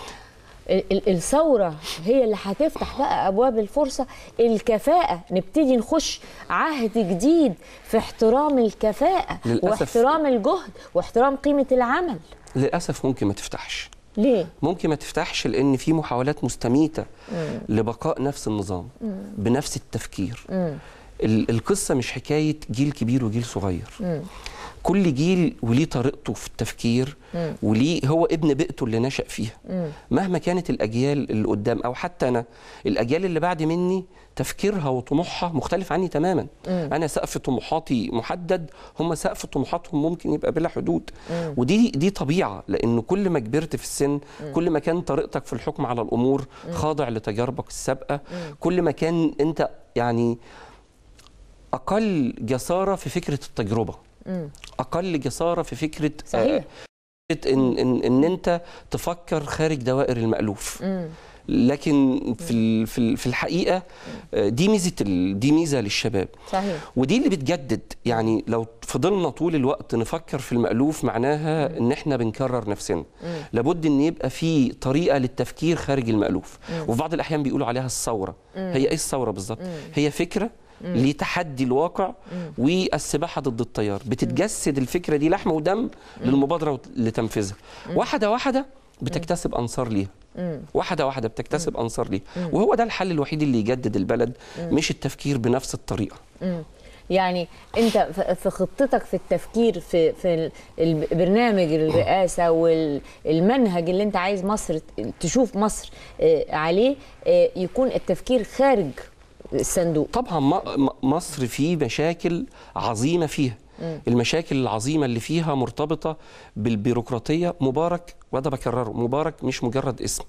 S2: ال- ال- الثورة هي اللي هتفتح بقى أبواب الفرصة الكفاءة نبتدي نخش عهد جديد في احترام الكفاءة
S3: للأسف.
S2: واحترام الجهد واحترام قيمة العمل
S3: للاسف ممكن ما تفتحش
S2: ليه؟
S3: ممكن ما تفتحش لان في محاولات مستميته لبقاء نفس النظام بنفس التفكير ال- القصه مش حكايه جيل كبير وجيل صغير كل جيل وليه طريقته في التفكير وليه هو ابن بيئته اللي نشأ فيها مهما كانت الأجيال اللي قدام أو حتى أنا الأجيال اللي بعد مني تفكيرها وطموحها مختلف عني تماما أنا سقف طموحاتي محدد هم سقف طموحاتهم ممكن يبقى بلا حدود ودي دي طبيعة لأنه كل ما كبرت في السن كل ما كان طريقتك في الحكم على الأمور خاضع لتجاربك السابقة كل ما كان أنت يعني أقل جسارة في فكرة التجربة اقل جساره في فكره
S2: صحيح.
S3: فكرة ان ان ان انت تفكر خارج دوائر المالوف لكن في ال- في ال- في الحقيقه آه، دي ميزه ال- دي ميزه للشباب
S2: صحيح
S3: ودي اللي بتجدد يعني لو فضلنا طول الوقت نفكر في المألوف معناها ان احنا بنكرر نفسنا لابد ان يبقى في طريقه للتفكير خارج المألوف وفي بعض الاحيان بيقولوا عليها الثوره هي ايه الثوره بالظبط هي فكره لتحدي الواقع والسباحه ضد التيار بتتجسد الفكره دي لحم ودم للمبادره لتنفيذها واحده واحده بتكتسب انصار ليها واحده واحده بتكتسب انصار ليها وهو ده الحل الوحيد اللي يجدد البلد مش التفكير بنفس الطريقه
S2: يعني انت ف- في خطتك في التفكير في في ال- برنامج الرئاسه والمنهج اللي انت عايز مصر ت- تشوف مصر آه، عليه آه، يكون التفكير خارج الصندوق
S3: طبعا م- م- مصر في مشاكل عظيمه فيها المشاكل العظيمه اللي فيها مرتبطه بالبيروقراطيه مبارك وده بكرره مبارك مش مجرد اسم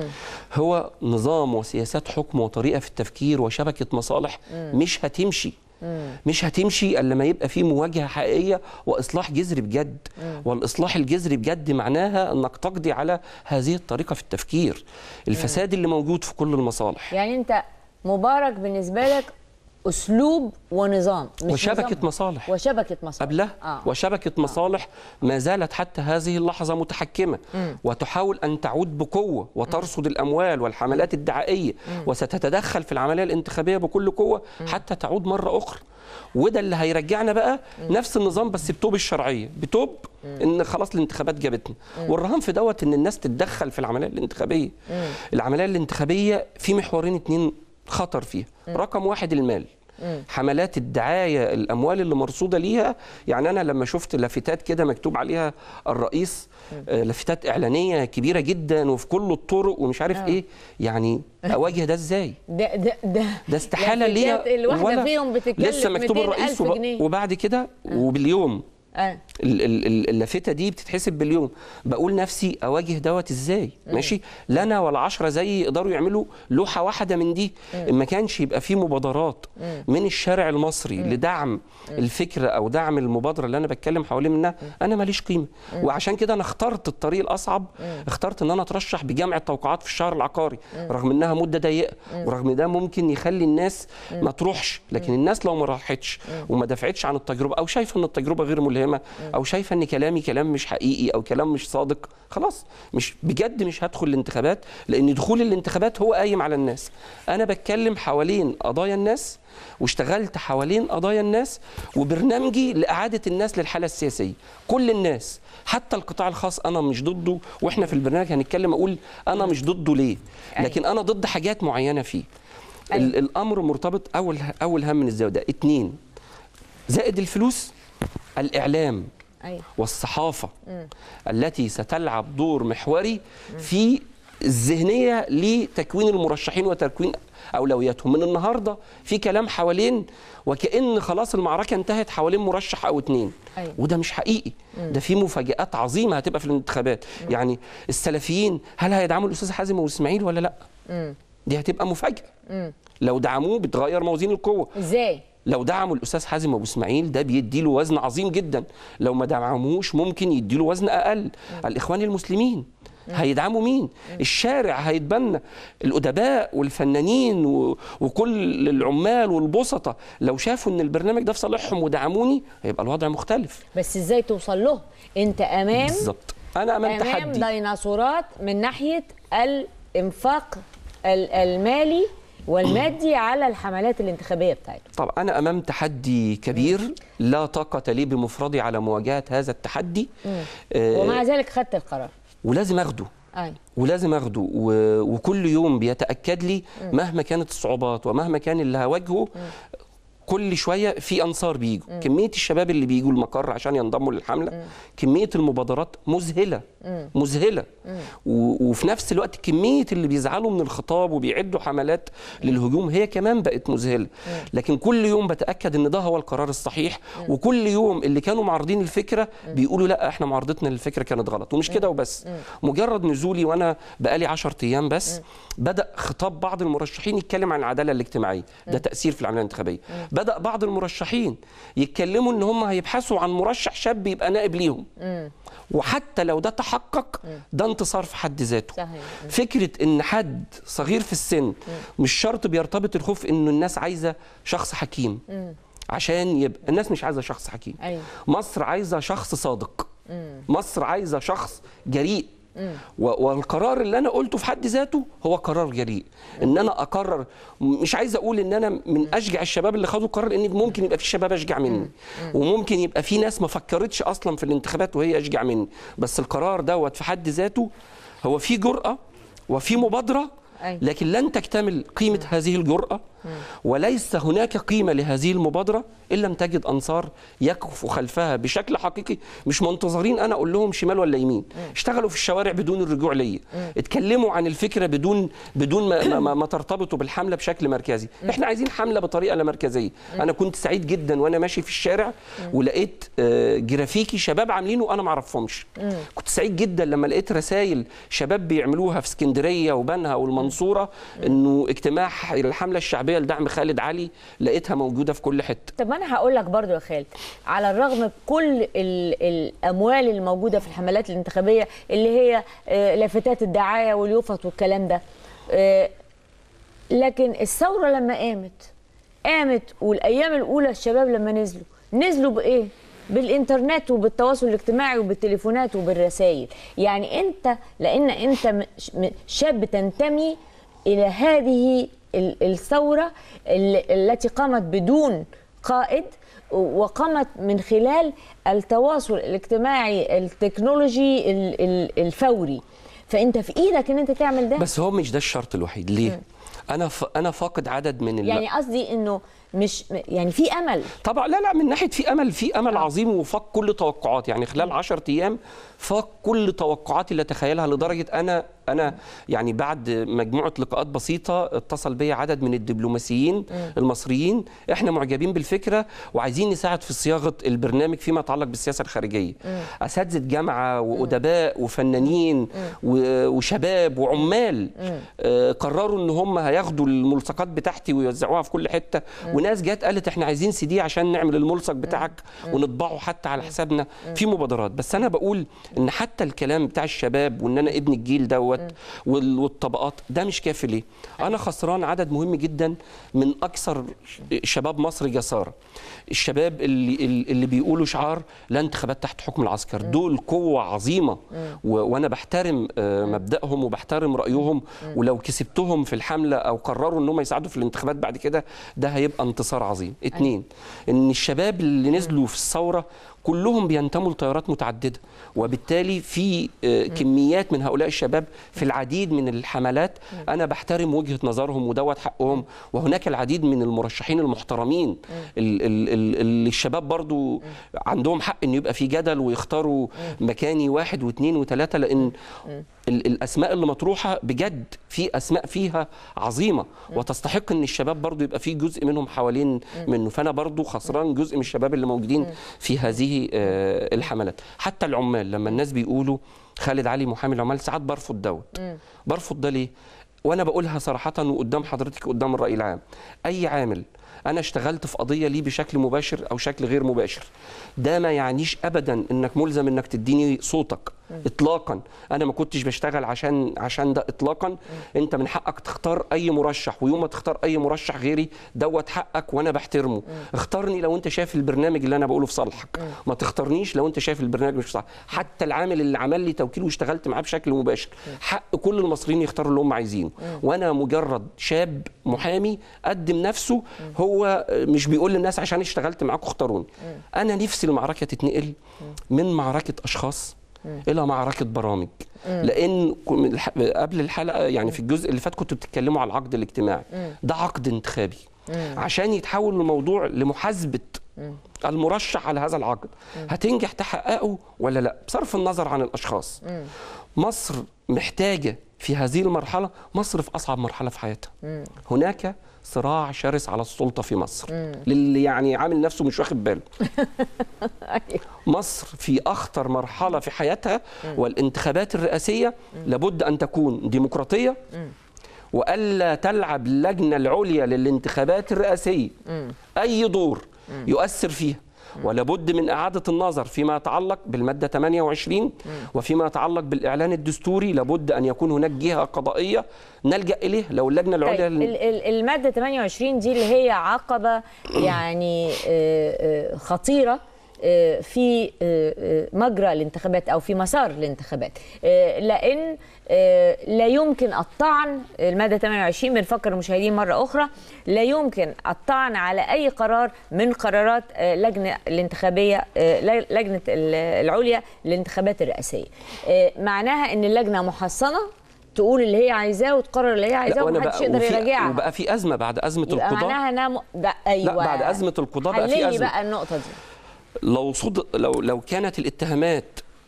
S3: هو نظام وسياسات حكم وطريقه في التفكير وشبكه مصالح مش هتمشي مش هتمشي الا لما يبقى في مواجهه حقيقيه واصلاح جذري بجد والاصلاح الجذري بجد معناها انك تقضي على هذه الطريقه في التفكير الفساد اللي موجود في كل المصالح
S2: يعني انت مبارك بالنسبه لك اسلوب ونظام مش
S3: وشبكه
S2: نظام.
S3: مصالح
S2: وشبكه مصالح
S3: قبلها
S2: آه.
S3: وشبكة مصالح ما زالت حتى هذه اللحظة متحكمة وتحاول أن تعود بقوة وترصد الأموال والحملات الدعائية وستتدخل في العملية الانتخابية بكل قوة حتى تعود مرة أخرى وده اللي هيرجعنا بقى نفس النظام بس بتوب الشرعية بتوب ان خلاص الانتخابات جابتنا والرهان في دوت ان الناس تتدخل في العملية الانتخابية العملية الانتخابية في محورين اتنين خطر فيها رقم واحد المال حملات الدعايه الاموال اللي مرصوده ليها يعني انا لما شفت لافتات كده مكتوب عليها الرئيس آه، لافتات اعلانيه كبيره جدا وفي كل الطرق ومش عارف ايه يعني اواجه ده ازاي
S2: ده ده ده
S3: ده استحاله ليا
S2: لافتات الواحده فيهم بتتكلف
S3: لسه مكتوب
S2: 200
S3: الرئيس
S2: ألف
S3: وب...
S2: جنيه.
S3: وبعد كده وباليوم
S2: آه.
S3: ال- ال- ال- اللافته دي بتتحسب باليوم بقول نفسي اواجه دوت ازاي ماشي لا انا ولا عشرة زي يقدروا يعملوا لوحه واحده من دي ان ما كانش يبقى في مبادرات من الشارع المصري لدعم الفكره او دعم المبادره اللي انا بتكلم حوالين منها انا ماليش قيمه وعشان كده انا اخترت الطريق الاصعب اخترت ان انا اترشح بجمع التوقعات في الشهر العقاري رغم انها مده ضيقه ورغم ده ممكن يخلي الناس ما تروحش لكن الناس لو ما راحتش وما دفعتش عن التجربه او شايفه ان التجربه غير ملهمه او شايفه ان كلامي كلام مش حقيقي او كلام مش صادق خلاص مش بجد مش هدخل الانتخابات لان دخول الانتخابات هو قايم على الناس انا بتكلم حوالين قضايا الناس واشتغلت حوالين قضايا الناس وبرنامجي لاعاده الناس للحاله السياسيه كل الناس حتى القطاع الخاص انا مش ضده واحنا في البرنامج هنتكلم اقول انا مش ضده ليه لكن انا ضد حاجات معينه فيه ال- الامر مرتبط اول اول هم من الزاويه ده اتنين زائد الفلوس الاعلام
S2: ايوه
S3: والصحافه التي ستلعب دور محوري في الذهنيه لتكوين المرشحين وتكوين اولوياتهم من النهارده في كلام حوالين وكأن خلاص المعركه انتهت حوالين مرشح او اتنين
S2: أيوة.
S3: وده مش حقيقي ده في مفاجآت عظيمه هتبقى في الانتخابات يعني السلفيين هل هيدعموا الاستاذ حازم واسماعيل ولا لا دي هتبقى مفاجاه لو دعموه بتغير موازين القوه
S2: ازاي
S3: لو دعموا الاستاذ حازم ابو اسماعيل ده بيدي له وزن عظيم جدا لو ما دعموش ممكن يدي له وزن اقل الاخوان المسلمين هيدعموا مين الشارع هيتبنى الادباء والفنانين و... وكل العمال والبسطة لو شافوا ان البرنامج ده في صالحهم ودعموني هيبقى الوضع مختلف
S2: بس ازاي توصل له انت امام
S3: بالظبط انا امام
S2: امام
S3: تحدي
S2: ديناصورات من ناحيه الانفاق ال- المالي والمادي على الحملات الانتخابيه بتاعتهم
S3: طب انا امام تحدي كبير لا طاقه لي بمفردي على مواجهه هذا التحدي آه،
S2: ومع ذلك خدت القرار
S3: ولازم اخده
S2: ايوه
S3: ولازم اخده و... وكل يوم بيتاكد لي مهما كانت الصعوبات ومهما كان اللي هواجهه كل شويه في انصار بيجوا كميه الشباب اللي بيجوا المقر عشان ينضموا للحمله كميه المبادرات مذهله مذهله و... وفي نفس الوقت كميه اللي بيزعلوا من الخطاب وبيعدوا حملات للهجوم هي كمان بقت مذهله لكن كل يوم بتاكد ان ده هو القرار الصحيح وكل يوم اللي كانوا معارضين الفكره بيقولوا لا احنا معارضتنا للفكره كانت غلط ومش كده وبس مجرد نزولي وانا بقالي 10 ايام بس بدا خطاب بعض المرشحين يتكلم عن العداله الاجتماعيه ده تاثير في العمليه الانتخابيه بدا بعض المرشحين يتكلموا ان هم هيبحثوا عن مرشح شاب يبقى نائب ليهم وحتى لو ده تحقق ده انتصار في حد ذاته
S2: صحيح.
S3: فكره ان حد صغير في السن مش شرط بيرتبط الخوف انه الناس عايزه شخص حكيم عشان يبقى الناس مش عايزه شخص حكيم
S2: أيوة.
S3: مصر عايزه شخص صادق مصر عايزه شخص جريء و- والقرار اللي انا قلته في حد ذاته هو قرار جريء ان انا اقرر م- مش عايز اقول ان انا من اشجع الشباب اللي خدوا القرار لان ممكن يبقى في شباب اشجع مني وممكن يبقى في ناس ما فكرتش اصلا في الانتخابات وهي اشجع مني بس القرار دوت في حد ذاته هو في جرأة وفي مبادرة
S2: أيوة.
S3: لكن لن تكتمل قيمة هذه الجرأة وليس هناك قيمة لهذه المبادرة إن لم تجد أنصار يقفوا خلفها بشكل حقيقي مش منتظرين أنا أقول لهم شمال ولا يمين اشتغلوا في الشوارع بدون الرجوع ليا اتكلموا عن الفكرة بدون بدون ما, ما, ما, ما ترتبطوا بالحملة بشكل مركزي احنا عايزين حملة بطريقة لا مركزية أنا كنت سعيد جدا وأنا ماشي في الشارع ولقيت آه، جرافيكي شباب عاملينه وأنا ما أعرفهمش كنت سعيد جدا لما لقيت رسائل شباب بيعملوها في اسكندرية وبنها والمنصورة إنه اجتماع الحملة الشعبية لدعم خالد علي لقيتها موجودة في كل حتة
S2: طب ما انا هقول لك برضو يا خالد على الرغم بكل ال- الاموال الموجوده في الحملات الانتخابيه اللي هي آه، لافتات الدعايه واليوفط والكلام ده آه، لكن الثوره لما قامت قامت والايام الاولى الشباب لما نزلوا نزلوا بايه بالانترنت وبالتواصل الاجتماعي وبالتليفونات وبالرسائل يعني انت لان انت م- ش- م- شاب تنتمي الى هذه ال- الثوره ال- التي قامت بدون قائد وقامت من خلال التواصل الاجتماعي التكنولوجي ال- ال- الفوري فانت في ايدك ان انت تعمل ده
S3: بس هو مش ده الشرط الوحيد ليه؟ أنا ف... أنا فاقد عدد من ال...
S2: يعني قصدي انه مش يعني في امل
S3: طبعا لا لا من ناحيه في امل في امل عظيم وفاق كل توقعاتي يعني خلال 10 ايام فاق كل توقعاتي اللي اتخيلها لدرجه انا انا يعني بعد مجموعه لقاءات بسيطه اتصل بي عدد من الدبلوماسيين المصريين احنا معجبين بالفكره وعايزين نساعد في صياغه البرنامج فيما يتعلق بالسياسه الخارجيه اساتذه جامعه وادباء وفنانين و- وشباب وعمال آه، قرروا ان هم هياخدوا الملصقات بتاعتي ويوزعوها في كل حته وناس جت قالت احنا عايزين سي دي عشان نعمل الملصق بتاعك ونطبعه حتى على حسابنا في مبادرات بس انا بقول ان حتى الكلام بتاع الشباب وان انا ابن الجيل دوت وال- والطبقات ده مش كافي ليه انا خسران عدد مهم جدا من اكثر شباب مصر جساره الشباب اللي اللي بيقولوا شعار لا انتخابات تحت حكم العسكر دول قوه عظيمه و- وانا بحترم آه، مبدأهم وبحترم رايهم ولو كسبتهم في الحمله او قرروا ان هم يساعدوا في الانتخابات بعد كده ده هيبقى انتصار عظيم اتنين ان الشباب اللي نزلوا في الثوره كلهم بينتموا لتيارات متعدده وبالتالي في آه، كميات من هؤلاء الشباب في العديد من الحملات انا بحترم وجهه نظرهم ودوت حقهم وهناك العديد من المرشحين المحترمين ال- ال- ال- اللي الشباب برضو عندهم حق ان يبقى في جدل ويختاروا مكاني واحد واثنين وثلاثه لان ال- الاسماء اللي مطروحه بجد في اسماء فيها عظيمه وتستحق ان الشباب برضو يبقى في جزء منهم حوالين منه فانا برضو خسران جزء من الشباب اللي موجودين في هذه آه، الحملات حتى العمال لما الناس بيقولوا خالد علي محامي العمال ساعات برفض دوت برفض ده ليه وانا بقولها صراحه وقدام حضرتك قدام الراي العام اي عامل انا اشتغلت في قضيه ليه بشكل مباشر او شكل غير مباشر ده ما يعنيش ابدا انك ملزم انك تديني صوتك اطلاقا انا ما كنتش بشتغل عشان عشان ده اطلاقا انت من حقك تختار اي مرشح ويوم ما تختار اي مرشح غيري دوت حقك وانا بحترمه اختارني لو انت شايف البرنامج اللي انا بقوله في صالحك ما تختارنيش لو انت شايف البرنامج مش في صالحك حتى العامل اللي عمل لي توكيل واشتغلت معاه بشكل مباشر حق كل المصريين يختاروا اللي هم عايزينه وانا مجرد شاب محامي قدم نفسه هو مش بيقول للناس عشان اشتغلت معاكم اختاروني انا نفسي المعركه تتنقل من معركه اشخاص الى معركه برامج لان ك- من الح- قبل الحلقه يعني في الجزء اللي فات كنتوا بتتكلموا على العقد الاجتماعي ده عقد انتخابي عشان يتحول الموضوع لمحاسبه المرشح على هذا العقد هتنجح تحققه ولا لا بصرف النظر عن الاشخاص مصر محتاجه في هذه المرحله مصر في اصعب مرحله في حياتها هناك صراع شرس على السلطه في مصر للي يعني عامل نفسه مش واخد باله
S2: أيوة.
S3: مصر في اخطر مرحله في حياتها والانتخابات الرئاسيه لابد ان تكون ديمقراطيه والا تلعب اللجنه العليا للانتخابات الرئاسيه اي دور يؤثر فيها ولابد من إعادة النظر فيما يتعلق بالمادة 28 وفيما يتعلق بالإعلان الدستوري لابد أن يكون هناك جهة قضائية نلجأ إليه لو اللجنة العليا
S2: طيب ال- ال- الماده 28 دي اللي هي عقبه يعني آه، آه، خطيره آه، في آه، آه، مجرى الانتخابات او في مسار الانتخابات آه، لان آه، لا يمكن الطعن الماده 28 بنفكر المشاهدين مره اخرى لا يمكن الطعن على اي قرار من قرارات آه، لجنه الانتخابيه آه، لجنه ال- العليا للانتخابات الرئاسيه آه، معناها ان اللجنه محصنه تقول اللي هي عايزاه وتقرر اللي هي عايزاه
S3: وأنا
S2: ومحدش
S3: بقى-
S2: يقدر
S3: وفي-
S2: يراجعها
S3: وبقى في ازمه بعد ازمه
S2: يبقى
S3: القضاء
S2: معناها انها م... ده ايوه
S3: لا بعد ازمه القضاء بقى في
S2: حللي
S3: ازمه
S2: بقى النقطه دي
S3: لو صد لو لو كانت الاتهامات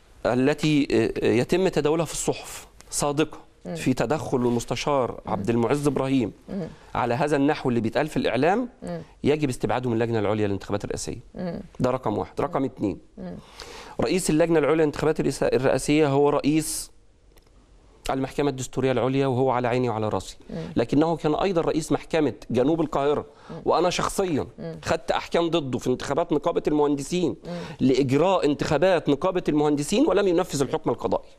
S3: التي يتم تداولها في الصحف صادقه في تدخل المستشار عبد المعز ابراهيم على هذا النحو اللي بيتقال في الاعلام يجب استبعاده من اللجنه العليا للانتخابات الرئاسيه ده رقم واحد رقم اثنين رئيس اللجنه العليا للانتخابات الرئاس- الرئاسيه هو رئيس المحكمة الدستورية العليا وهو على عيني وعلى راسي لكنه كان أيضا رئيس محكمة جنوب القاهرة وأنا شخصيا خدت أحكام ضده في انتخابات نقابة المهندسين لإجراء انتخابات نقابة المهندسين ولم ينفذ الحكم القضائي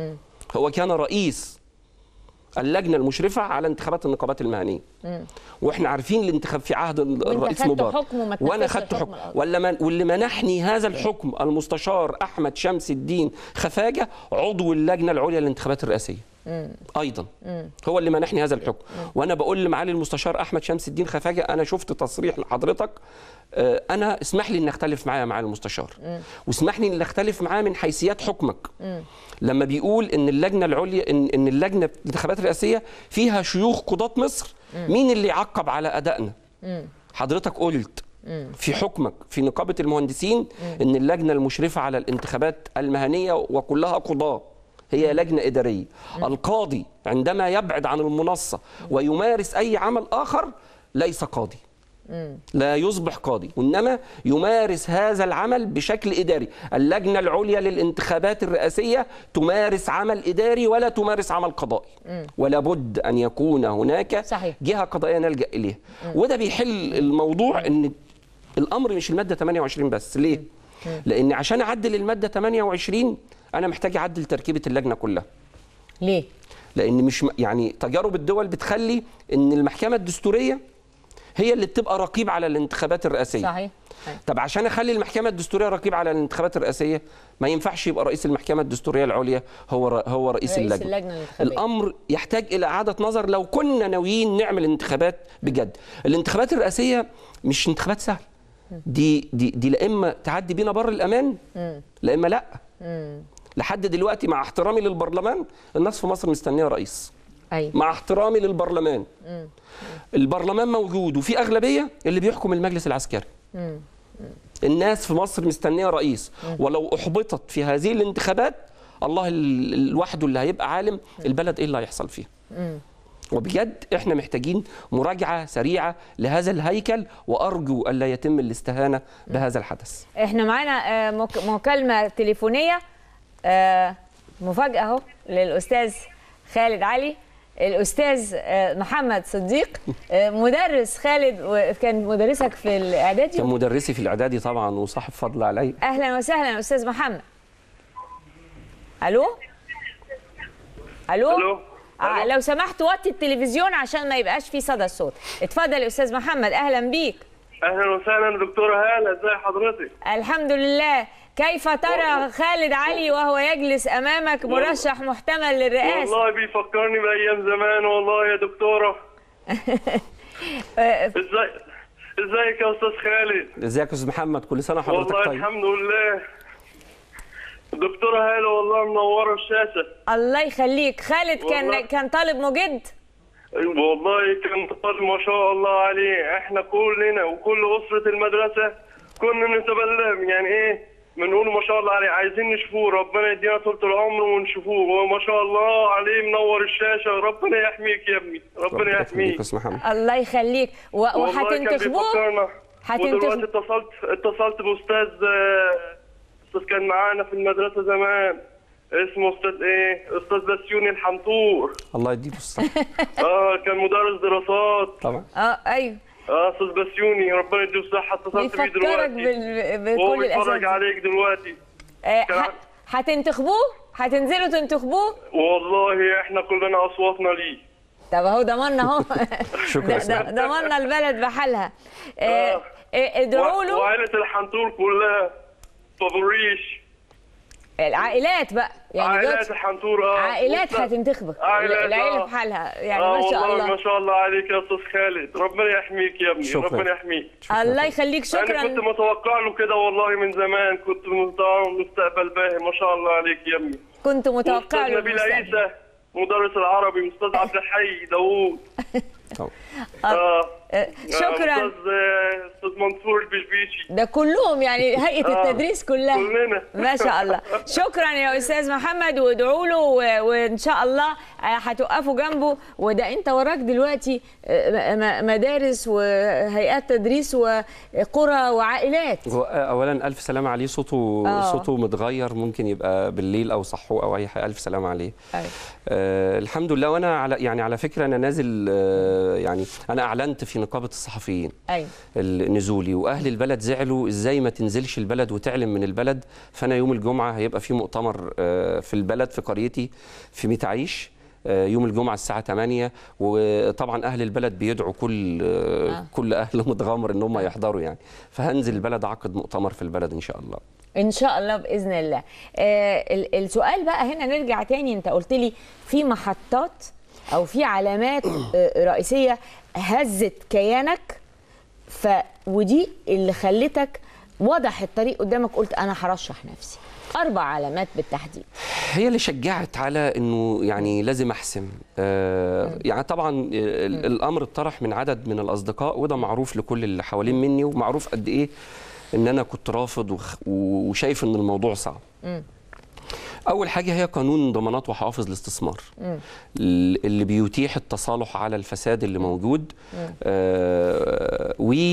S3: هو كان رئيس اللجنة المشرفة على انتخابات النقابات المهنية واحنا عارفين الانتخاب في عهد الرئيس
S2: خدت
S3: مبارك
S2: حكم وما
S3: وانا
S2: تنفذش
S3: خدت
S2: الحكم
S3: حكم
S2: القضائي.
S3: ولا من واللي منحني هذا الحكم المستشار احمد شمس الدين خفاجه عضو اللجنه العليا للانتخابات الرئاسيه ايضا هو اللي منحني هذا الحكم وانا بقول لمعالي المستشار احمد شمس الدين خفاجه انا شفت تصريح لحضرتك آه، انا اسمح لي ان اختلف معاه يا معالي المستشار واسمح لي ان اختلف معاه من حيثيات حكمك لما بيقول ان اللجنه العليا ان ان اللجنه الانتخابات الرئاسيه فيها شيوخ قضاه مصر مين اللي يعقب على ادائنا حضرتك قلت في حكمك في نقابة المهندسين أن اللجنة المشرفة على الانتخابات المهنية وكلها قضاة هي لجنة إدارية القاضي عندما يبعد عن المنصة ويمارس أي عمل آخر ليس قاضي لا يصبح قاضي وإنما يمارس هذا العمل بشكل إداري اللجنة العليا للانتخابات الرئاسية تمارس عمل إداري ولا تمارس عمل قضائي ولا بد أن يكون هناك
S2: صحيح.
S3: جهة قضائية نلجأ إليها وده بيحل الموضوع أن الأمر مش المادة 28 بس ليه؟ لأن عشان أعدل المادة 28 أنا محتاج أعدل تركيبة اللجنة كلها
S2: ليه
S3: لان مش م- يعني تجارب الدول بتخلي ان المحكمه الدستوريه هي اللي بتبقى رقيب على الانتخابات الرئاسيه
S2: صحيح
S3: طب عشان اخلي المحكمه الدستوريه رقيب على الانتخابات الرئاسيه ما ينفعش يبقى رئيس المحكمه الدستوريه العليا هو ر- هو رئيس,
S2: رئيس
S3: اللجنه
S2: اللجنة الانتخابية.
S3: الامر يحتاج الى اعاده نظر لو كنا ناويين نعمل انتخابات بجد الانتخابات الرئاسيه مش انتخابات سهله دي دي دي لا اما تعدي بينا بر الامان لا اما لا لحد دلوقتي مع احترامي للبرلمان الناس في مصر مستنيه رئيس
S2: ايوه
S3: مع احترامي للبرلمان البرلمان موجود وفي اغلبيه اللي بيحكم المجلس العسكري الناس في مصر مستنيه رئيس ولو احبطت في هذه الانتخابات الله ال- لوحده اللي هيبقى عالم البلد ايه اللي هيحصل فيها وبجد احنا محتاجين مراجعه سريعه لهذا الهيكل وارجو الا يتم الاستهانه بهذا الحدث
S2: احنا معانا آه، مك- مكالمه تليفونيه آه، مفاجاه اهو للاستاذ خالد علي الاستاذ آه، محمد صديق آه، مدرس خالد وكان مدرسك في الاعدادي
S3: كان مدرسي في الاعدادي طبعا وصاحب فضل علي
S2: اهلا وسهلا استاذ محمد الو الو
S4: الو
S2: آه لو سمحت وطي التلفزيون عشان ما يبقاش فيه صدى الصوت اتفضل يا استاذ محمد اهلا بيك
S4: اهلا وسهلا دكتوره هاله ازي حضرتك
S2: الحمد لله كيف ترى خالد علي وهو يجلس امامك مرشح محتمل للرئاسه
S4: والله بيفكرني بايام زمان والله يا دكتوره
S2: آه،
S4: ازاي ازيك يا استاذ خالد
S3: ازيك يا استاذ محمد كل سنه وحضرتك
S4: والله
S3: طيب
S4: الحمد لله دكتوره هاله والله منوره الشاشه
S2: الله يخليك خالد كان
S4: والله.
S2: كان طالب مجد
S4: والله كان طالب ما شاء الله عليه احنا كلنا وكل اسره المدرسه كنا نتبلم يعني ايه بنقول ما شاء الله عليه عايزين نشوفوه ربنا يدينا طول العمر ونشوفوه وما شاء الله عليه منور الشاشه ربنا يحميك يا ابني ربنا
S3: يخليك يا
S4: يحميك
S3: استاذ محمد
S2: الله يخليك و-
S4: والله كان
S2: وهتنتخبوه
S4: بيفكرنا
S2: هتنتخب-
S4: ودلوقتي اتصلت اتصلت باستاذ آه، استاذ كان معانا في المدرسه زمان اسمه استاذ ايه استاذ بسيوني الحنطور
S3: الله يديله الصحه
S4: اه كان مدرس دراسات
S3: طبعا
S2: اه ايوه
S4: اه استاذ بسيوني ربنا يديه الصحه اتصلت بيه
S2: بيفكرك
S4: دلوقتي
S2: بال...
S4: وهو
S2: بكل
S4: بيتفرج
S2: الاساتذه
S4: عليك دلوقتي
S2: آه،
S4: كان
S2: ه- هتنتخبوه هتنزلوا تنتخبوه
S4: والله احنا كلنا اصواتنا ليه
S2: طب اهو ضمننا اهو
S3: شكرا يا
S2: د- د- ضمننا البلد بحالها آه،
S4: آه.
S2: آه، ادعوا
S4: و-
S2: له
S4: وعائله الحنطور كلها فابوريش
S2: العائلات بقى يعني
S4: عائلات
S2: دلوقتي
S4: الحنطور اه
S2: عائلات
S4: مست-
S2: هتنتخبك
S4: عائلات،
S2: العيله
S4: آه.
S2: بحالها يعني
S4: آه
S2: ما شاء
S4: والله
S2: الله
S4: ما شاء الله عليك يا استاذ خالد ربنا يحميك يا ابني
S3: شكراً.
S4: ربنا يحميك
S2: الله يخليك
S4: انا
S2: شكرا
S4: كنت متوقع له كده والله من زمان كنت متوقع مستقبل باهي ما شاء الله عليك يا ابني
S2: كنت متوقع
S4: استاذ
S2: له
S4: نبيل
S2: المستقبل.
S4: عيسى مدرس العربي استاذ عبد الحي داوود
S3: طبعا.
S4: اه
S2: آه، شكرا
S4: استاذ آه، استاذ منصور البشبيشي
S2: ده كلهم يعني هيئه
S4: آه،
S2: التدريس كلها
S4: كلنا.
S2: ما شاء الله شكرا يا استاذ محمد وادعوا له و- وان شاء الله آه، هتوقفوا جنبه وده انت وراك دلوقتي آه، م- م- مدارس وهيئات تدريس وقرى وعائلات
S3: هو اولا الف سلامه عليه صوته
S2: آه.
S3: صوته متغير ممكن يبقى بالليل او صحوه او اي حاجه الف سلامه عليه
S2: أيوة.
S3: آه الحمد لله وانا على يعني على فكره انا نازل آه يعني انا اعلنت في نقابه الصحفيين
S2: ايوه
S3: النزولي واهل البلد زعلوا ازاي ما تنزلش البلد وتعلم من البلد فانا يوم الجمعه هيبقى في مؤتمر آه، في البلد في قريتي في ميت عيش آه، يوم الجمعه الساعه 8 وطبعا اهل البلد بيدعوا كل آه.
S2: آه.
S3: كل اهل متغامر ان هم يحضروا يعني فهنزل البلد اعقد مؤتمر في البلد ان شاء الله
S2: ان شاء الله باذن الله آه ال- السؤال بقى هنا نرجع تاني انت قلت لي في محطات او في علامات آه رئيسيه هزت كيانك ف ودي اللي خلتك وضح الطريق قدامك قلت انا هرشح نفسي اربع علامات بالتحديد
S3: هي اللي شجعت على انه يعني لازم احسم آه يعني طبعا ال- الامر اتطرح من عدد من الاصدقاء وده معروف لكل اللي حوالين مني ومعروف قد ايه ان انا كنت رافض وخ- وشايف ان الموضوع صعب اول حاجه هي قانون ضمانات وحوافظ الاستثمار ال- اللي بيتيح التصالح على الفساد اللي موجود آه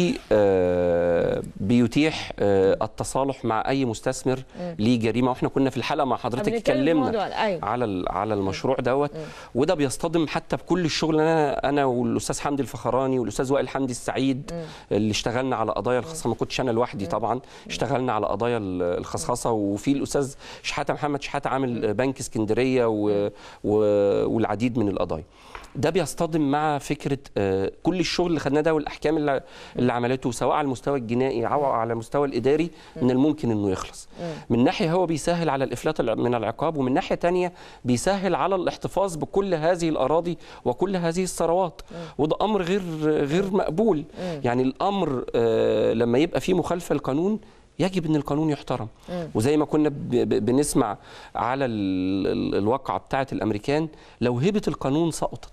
S3: وبيتيح آه التصالح مع اي مستثمر ليه جريمه واحنا كنا في الحلقه مع حضرتك
S2: بنتكلم في
S3: اتكلمنا
S2: الموضوع ده، أيوة.
S3: على ال- على المشروع دوت وده بيصطدم حتى بكل الشغل اللي انا انا والاستاذ حمدي الفخراني والاستاذ وائل حمدي السعيد اللي اشتغلنا على قضايا الخصخصه ما كنتش انا لوحدي طبعا اشتغلنا على قضايا ال- الخصخصه وفي الاستاذ شحاته محمد شحاته عامل بنك اسكندريه و... و... والعديد من القضايا ده بيصطدم مع فكره آه، كل الشغل اللي خدناه ده والاحكام اللي, اللي عملته سواء على المستوى الجنائي او على المستوى الاداري من الممكن انه يخلص من ناحيه هو بيسهل على الافلات الع- من العقاب ومن ناحيه تانية بيسهل على الاحتفاظ بكل هذه الاراضي وكل هذه الثروات وده امر غير غير مقبول يعني الامر آه، لما يبقى فيه مخالفه للقانون يجب ان القانون يحترم وزي ما كنا ب- ب- بنسمع على ال- ال- الواقعه بتاعه الامريكان لو هيبه القانون سقطت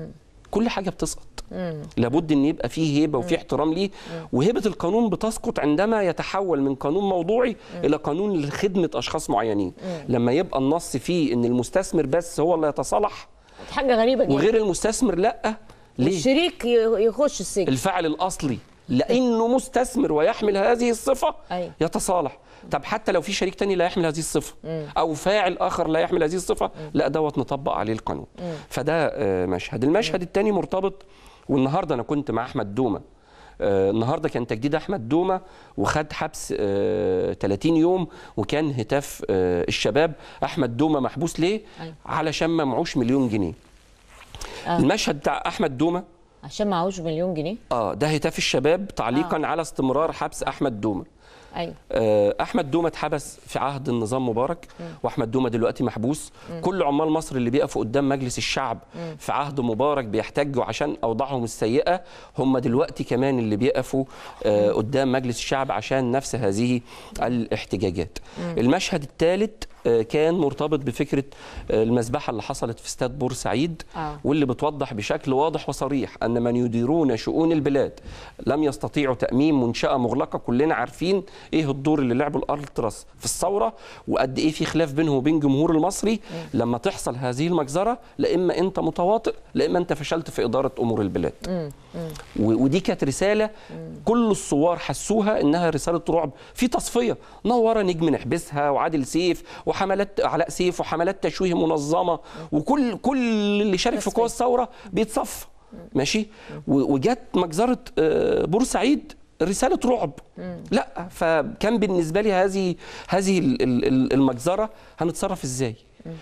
S3: كل حاجه بتسقط لابد ان يبقى فيه هيبه وفيه احترام ليه وهيبه القانون بتسقط عندما يتحول من قانون موضوعي الى قانون لخدمه اشخاص معينين لما يبقى النص فيه ان المستثمر بس هو اللي يتصالح
S2: حاجه غريبه جدا
S3: وغير المستثمر لا ليه
S2: الشريك ي- يخش السجن
S3: الفاعل الاصلي لانه مستثمر ويحمل هذه الصفه
S2: أيوة.
S3: يتصالح طب حتى لو في شريك تاني لا يحمل هذه الصفه او فاعل اخر لا يحمل هذه الصفه لا دوت نطبق عليه القانون فده آه، مشهد المشهد الثاني مرتبط والنهارده انا كنت مع احمد دومه آه، النهارده كان تجديد احمد دومه وخد حبس آه، 30 يوم وكان هتاف آه، الشباب احمد دومه محبوس ليه
S2: أيوة.
S3: علشان ما معوش مليون جنيه
S2: آه.
S3: المشهد بتاع احمد دومه
S2: عشان معهوش مليون جنيه
S3: اه ده هتاف الشباب تعليقا آه. على استمرار حبس احمد دومه
S2: ايوه
S3: آه، احمد دومه اتحبس في عهد النظام مبارك واحمد دومه دلوقتي محبوس كل عمال مصر اللي بيقفوا قدام مجلس الشعب في عهد مبارك بيحتجوا عشان اوضاعهم السيئه هم دلوقتي كمان اللي بيقفوا آه، قدام مجلس الشعب عشان نفس هذه الاحتجاجات المشهد الثالث كان مرتبط بفكره آه، المذبحه اللي حصلت في استاد بورسعيد
S2: آه.
S3: واللي بتوضح بشكل واضح وصريح ان من يديرون شؤون البلاد لم يستطيعوا تامين منشاه مغلقه كلنا عارفين ايه الدور اللي لعبه الالتراس في الثوره وقد ايه في خلاف بينهم وبين الجمهور المصري لما تحصل هذه المجزره لا اما انت متواطئ لا اما انت فشلت في اداره امور البلاد و- ودي كانت رساله كل الثوار حسوها انها رساله رعب في تصفيه نوره نجم نحبسها وعادل سيف وحملات علاء سيف وحملات تشويه منظمه وكل كل اللي شارك في قوى الثوره بيتصفى ماشي و- وجت مجزره آه، بورسعيد رساله رعب لا فكان بالنسبه لي هذه هذه ال- ال- ال- المجزره هنتصرف ازاي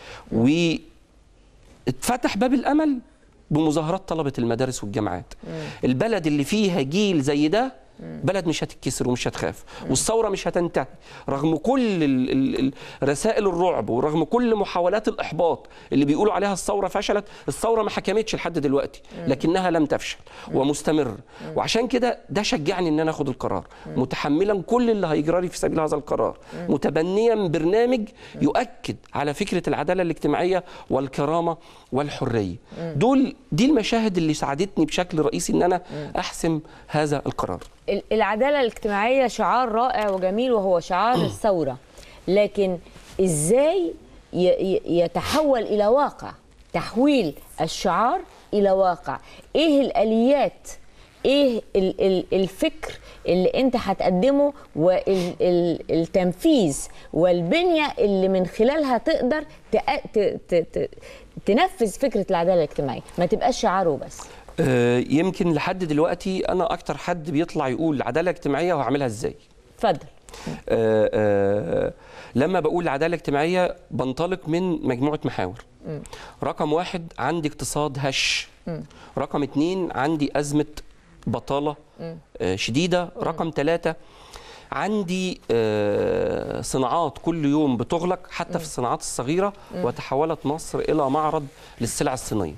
S3: واتفتح باب الامل بمظاهرات طلبه المدارس والجامعات البلد اللي فيها جيل زي ده بلد مش هتتكسر ومش هتخاف والثوره مش هتنتهي رغم كل ال- ال- ال- رسائل الرعب ورغم كل محاولات الاحباط اللي بيقولوا عليها الثوره فشلت الثوره ما حكمتش لحد دلوقتي لكنها لم تفشل ومستمر وعشان كده ده شجعني ان انا اخد القرار متحملا كل اللي هيجرى لي في سبيل هذا القرار متبنيا برنامج يؤكد على فكره العداله الاجتماعيه والكرامه والحريه دول دي المشاهد اللي ساعدتني بشكل رئيسي ان انا احسم هذا القرار
S2: ال- العدالة الاجتماعية شعار رائع وجميل وهو شعار الثورة لكن ازاي ي- ي- يتحول إلى واقع تحويل الشعار إلى واقع ايه الآليات ايه ال- ال- الفكر اللي انت هتقدمه والتنفيذ والبنية اللي من خلالها تقدر تأ- ت- ت- ت- تنفذ فكرة العدالة الاجتماعية ما تبقاش شعاره بس
S3: آه، يمكن لحد دلوقتي انا اكتر حد بيطلع يقول العداله الاجتماعيه وهعملها ازاي
S2: اتفضل
S3: آه، آه، لما بقول العداله الاجتماعيه بنطلق من مجموعه محاور رقم واحد عندي اقتصاد هش رقم اتنين عندي ازمه بطاله آه، شديده رقم ثلاثة عندي آه، صناعات كل يوم بتغلق حتى في الصناعات الصغيره وتحولت مصر الى معرض للسلع الصينيه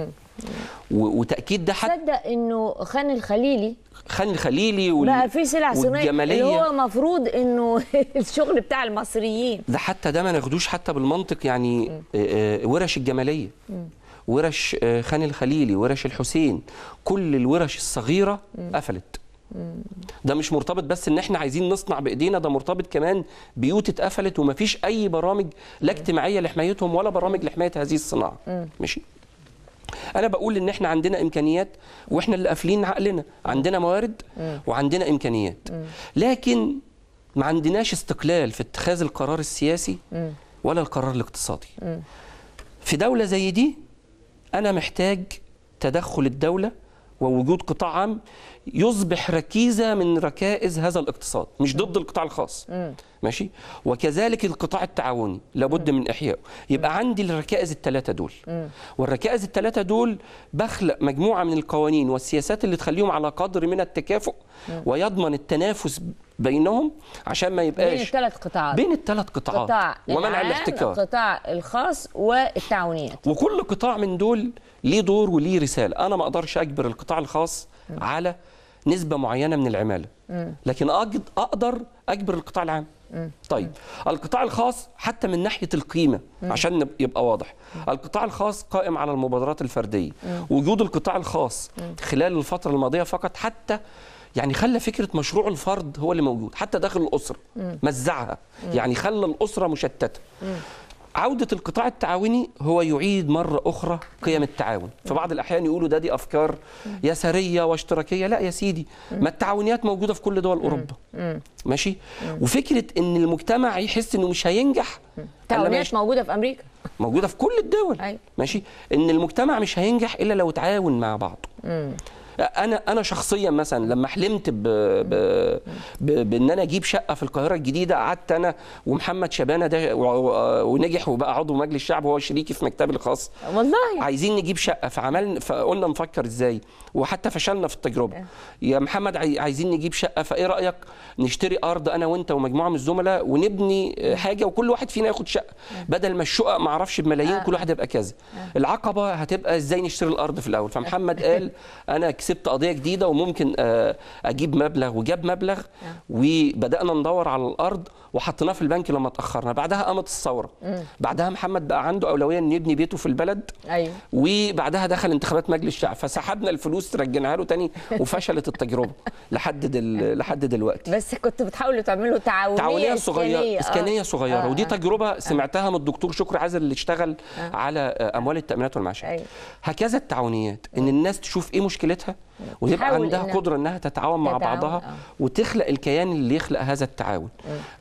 S3: و- وتاكيد ده حتى
S2: تصدق انه خان الخليلي
S3: خان الخليلي وال-
S2: بقى في سلع صينيه اللي
S3: والجمالية.
S2: هو مفروض انه الشغل بتاع المصريين
S3: ده حتى ده ما ناخدوش حتى بالمنطق يعني آه، آه، ورش الجماليه ورش آه، خان الخليلي ورش الحسين كل الورش الصغيره قفلت ده مش مرتبط بس ان احنا عايزين نصنع بايدينا ده مرتبط كمان بيوت اتقفلت ومفيش اي برامج لا اجتماعيه لحمايتهم ولا برامج لحمايه هذه الصناعه ماشي انا بقول ان احنا عندنا امكانيات واحنا اللي قافلين عقلنا عندنا موارد وعندنا امكانيات لكن ما عندناش استقلال في اتخاذ القرار السياسي ولا القرار الاقتصادي في دولة زي دي أنا محتاج تدخل الدولة ووجود قطاع عام يصبح ركيزة من ركائز هذا الاقتصاد مش ضد القطاع الخاص ماشي وكذلك القطاع التعاوني لابد من إحيائه يبقى عندي الركائز الثلاثة دول والركائز الثلاثة دول بخلق مجموعة من القوانين والسياسات اللي تخليهم على قدر من التكافؤ ويضمن التنافس بينهم عشان ما
S2: بين
S3: يبقاش
S2: الثلاث قطاعات
S3: بين الثلاث قطاعات
S2: قطاع
S3: ومنع
S2: العام،
S3: الاحتكار
S2: القطاع الخاص والتعاونيات
S3: وكل قطاع من دول ليه دور وليه رساله انا ما اقدرش اجبر القطاع الخاص على نسبه معينه من العماله لكن أجد اقدر اجبر القطاع العام طيب القطاع الخاص حتى من ناحيه القيمه عشان نب- يبقى واضح القطاع الخاص قائم على المبادرات الفرديه وجود القطاع الخاص خلال الفتره الماضيه فقط حتى يعني خلى فكره مشروع الفرد هو اللي موجود حتى داخل الاسره مزعها يعني خلى الاسره مشتته عودة القطاع التعاوني هو يعيد مرة أخرى قيم التعاون في بعض الأحيان يقولوا ده دي أفكار يسارية واشتراكية لا يا سيدي ما التعاونيات موجودة في كل دول أوروبا ماشي وفكرة إن المجتمع يحس إنه مش هينجح إلا ما
S2: التعاونيات
S3: يش-
S2: موجوده في امريكا
S3: موجودة في كل الدول
S2: أيوة.
S3: ماشي إن المجتمع مش هينجح إلا لو تعاون مع بعض انا انا شخصيا مثلا لما حلمت ب... ب... ب... بان انا اجيب شقه في القاهره الجديده قعدت انا ومحمد شبانه ده و... و... ونجح وبقى عضو مجلس الشعب وهو شريكي في مكتبي الخاص
S2: والله
S3: عايزين نجيب شقه فعملنا فقلنا نفكر ازاي وحتى فشلنا في التجربه يا محمد عاي- عايزين نجيب شقه فايه رايك نشتري ارض انا وانت ومجموعه من الزملاء ونبني حاجه وكل واحد فينا ياخد شقه بدل ما الشقق ما اعرفش بملايين كل واحد يبقى كذا العقبه هتبقى ازاي نشتري الارض في الاول فمحمد قال انا كسبت قضيه جديده وممكن آه، اجيب مبلغ وجاب مبلغ وبدانا ندور على الارض وحطيناه في البنك لما اتاخرنا بعدها قامت الثوره بعدها محمد بقى عنده اولويه ان يبني بيته في البلد
S2: ايوه
S3: وبعدها دخل انتخابات مجلس الشعب فسحبنا الفلوس رجعناها له تاني وفشلت التجربه لحد دل... لحد دلوقتي
S2: بس كنتوا بتحاولوا تعملوا تعاونيه
S3: تعاونيه
S2: إسكانية.
S3: صغيره
S2: آه.
S3: اسكانيه صغيره
S2: آه،
S3: ودي
S2: آه.
S3: تجربه سمعتها من الدكتور شكري عزل اللي اشتغل على آه، اموال التامينات والمعاشات
S2: أيوة.
S3: هكذا التعاونيات ان الناس تشوف ايه مشكلتها ويبقى
S2: تحاول
S3: عندها
S2: إنها
S3: قدره انها تتعاون مع
S2: تتعاون،
S3: بعضها
S2: آه.
S3: وتخلق الكيان اللي يخلق هذا التعاون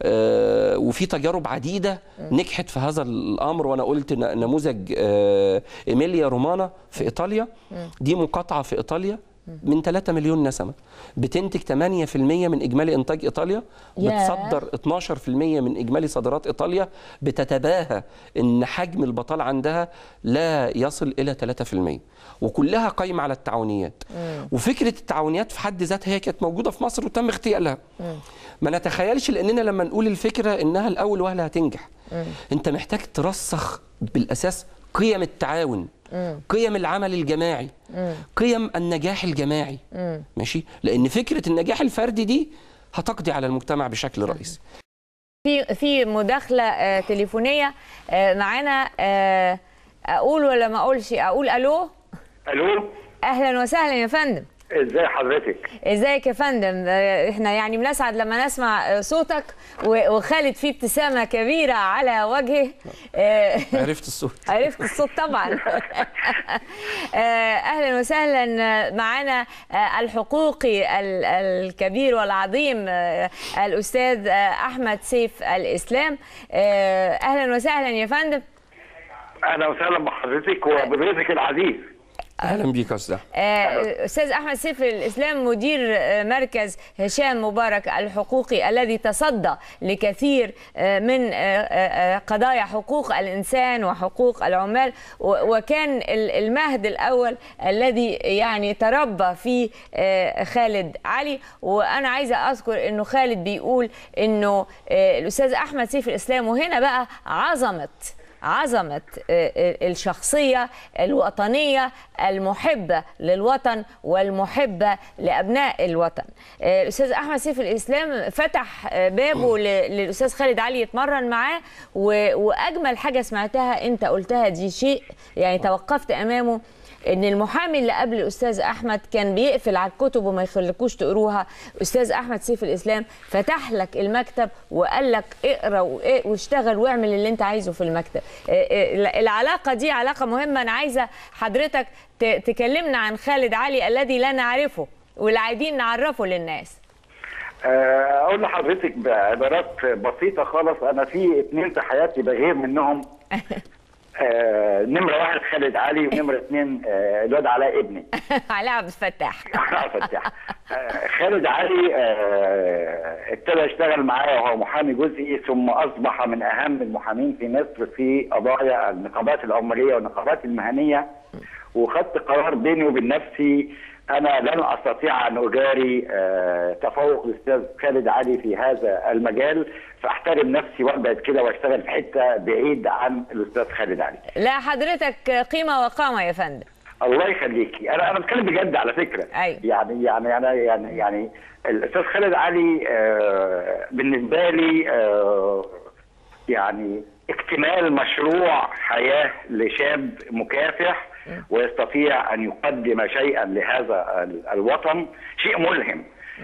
S3: آه وفي تجارب عديده نجحت في هذا الامر وانا قلت ن- نموذج آه ايميليا رومانا في ايطاليا دي مقاطعه في ايطاليا من 3 مليون نسمه بتنتج 8% من اجمالي انتاج ايطاليا
S2: ياه.
S3: بتصدر 12% من اجمالي صادرات ايطاليا بتتباهى ان حجم البطاله عندها لا يصل الى 3% وكلها قايمه على التعاونيات وفكره التعاونيات في حد ذاتها هي كانت موجوده في مصر وتم اغتيالها ما نتخيلش لاننا لما نقول الفكره انها الاول وهله هتنجح انت محتاج ترسخ بالاساس قيم التعاون قيم العمل الجماعي قيم النجاح الجماعي ماشي لان فكره النجاح الفردي دي هتقضي على المجتمع بشكل رئيسي
S2: في في مداخله آه، تليفونيه آه، معانا آه، اقول ولا ما اقولش اقول الو
S5: الو
S2: اهلا وسهلا يا فندم
S5: ازاي حضرتك
S2: ازيك يا فندم آه، احنا يعني بنسعد لما نسمع آه، صوتك و- وخالد فيه ابتسامه كبيره على وجهه آه،
S3: عرفت الصوت
S2: عرفت الصوت طبعا آه، اهلا وسهلا معنا آه، الحقوقي ال- الكبير والعظيم آه، الاستاذ آه، احمد سيف الاسلام آه، اهلا وسهلا يا فندم
S5: اهلا وسهلا بحضرتك وبضيفك العزيز
S3: اهلا بيك يا استاذ
S2: آه، استاذ احمد سيف الاسلام مدير آه، مركز هشام مبارك الحقوقي الذي تصدى لكثير آه، من آه، آه، قضايا حقوق الانسان وحقوق العمال و- وكان ال- المهد الاول الذي يعني تربى فيه آه، خالد علي وانا عايزه اذكر انه خالد بيقول انه آه، الاستاذ احمد سيف الاسلام وهنا بقى عظمه عظمة آه، آه، الشخصية الوطنية المحبة للوطن والمحبة لأبناء الوطن آه، الأستاذ أحمد سيف الإسلام فتح آه، بابه ل- للأستاذ خالد علي يتمرن معاه و- وأجمل حاجة سمعتها أنت قلتها دي شيء يعني توقفت أمامه ان المحامي اللي قبل الاستاذ احمد كان بيقفل على الكتب وما يخليكوش تقروها استاذ احمد سيف الاسلام فتح لك المكتب وقال لك اقرا وإيه واشتغل واعمل اللي انت عايزه في المكتب إيه إيه العلاقه دي علاقه مهمه انا عايزه حضرتك ت- تكلمنا عن خالد علي الذي لا نعرفه واللي عايزين نعرفه للناس
S5: آه، اقول لحضرتك بعبارات بسيطه خالص انا في اتنين في حياتي بغير منهم آه، نمره واحد خالد علي ونمره اتنين آه، الواد علاء ابني
S2: علاء عبد الفتاح
S5: فتح آه، خالد علي آه، ابتدى يشتغل معايا وهو محامي جزئي ثم اصبح من اهم المحامين في مصر في قضايا النقابات العماليه والنقابات المهنيه وخدت قرار بيني وبين نفسي انا لن استطيع ان اجاري آه، تفوق الاستاذ خالد علي في هذا المجال فاحترم نفسي وابعد كده واشتغل في حته بعيد عن الاستاذ خالد علي
S2: لا حضرتك قيمه وقامه يا فندم
S5: الله يخليكي انا انا بتكلم بجد على فكره
S2: أيوة.
S5: يعني يعني انا يعني يعني الاستاذ خالد علي آه، بالنسبه لي آه، يعني اكتمال مشروع حياه لشاب مكافح ويستطيع ان يقدم شيئا لهذا ال- الوطن شيء ملهم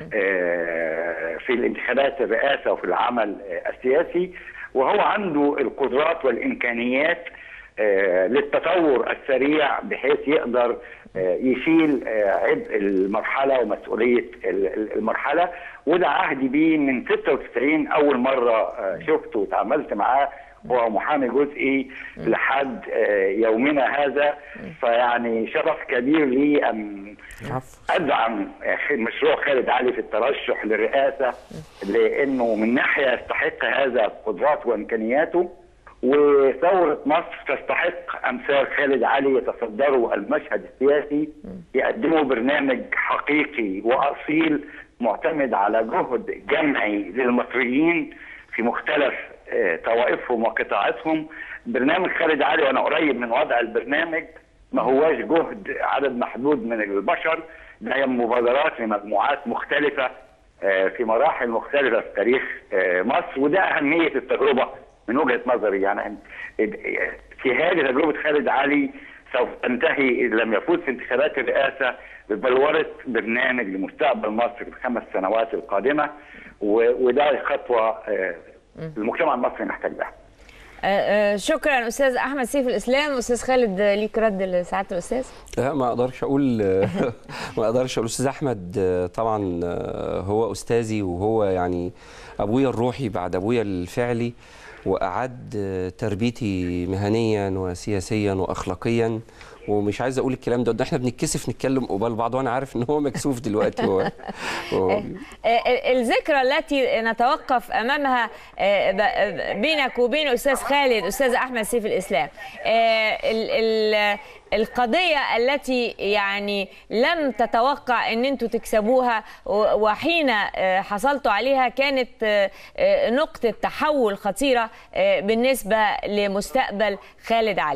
S5: آه، في الانتخابات الرئاسه وفي العمل آه، السياسي وهو عنده القدرات والامكانيات آه، للتطور السريع بحيث يقدر آه، يشيل آه، عبء المرحله ومسؤوليه ال- ال- المرحله وده عهدي بيه من 96 اول مره آه، شفته وتعاملت معاه هو محامي جزئي لحد آه، يومنا هذا فيعني شرف كبير لي ان
S3: عفو.
S5: ادعم مشروع خالد علي في الترشح للرئاسه لانه من ناحيه يستحق هذا قدراته وامكانياته وثوره مصر تستحق امثال خالد علي يتصدروا المشهد السياسي يقدموا برنامج حقيقي واصيل معتمد على جهد جمعي للمصريين في مختلف آه، طوائفهم وقطاعاتهم برنامج خالد علي وانا قريب من وضع البرنامج ما هواش جهد عدد محدود من البشر ده هي مبادرات لمجموعات مختلفة آه، في مراحل مختلفة في تاريخ آه، مصر وده أهمية التجربة من وجهة نظري يعني في هذه تجربة خالد علي سوف تنتهي إن لم يفوز في انتخابات الرئاسة ببلورة برنامج لمستقبل مصر في الخمس سنوات القادمة و- وده خطوة آه، المجتمع المصري محتاج لها
S2: آه، آه، شكرا استاذ احمد سيف الاسلام استاذ خالد آه، ليك رد لسعاده الاستاذ
S3: لا ما اقدرش اقول ما اقدرش اقول استاذ احمد طبعا هو استاذي وهو يعني ابويا الروحي بعد ابويا الفعلي واعد تربيتي مهنيا وسياسيا واخلاقيا ومش عايز اقول الكلام ده ده احنا بنتكسف نتكلم قبال بعض وانا عارف ان هو مكسوف دلوقتي هو, هو
S2: آه، ال- الذكرى التي نتوقف امامها آه، ب- بينك وبين استاذ خالد استاذ احمد سيف الاسلام آه، ال- ال- القضيه التي يعني لم تتوقع ان انتوا تكسبوها و- وحين آه، حصلتوا عليها كانت آه، آه، نقطه تحول خطيره آه، بالنسبه لمستقبل خالد علي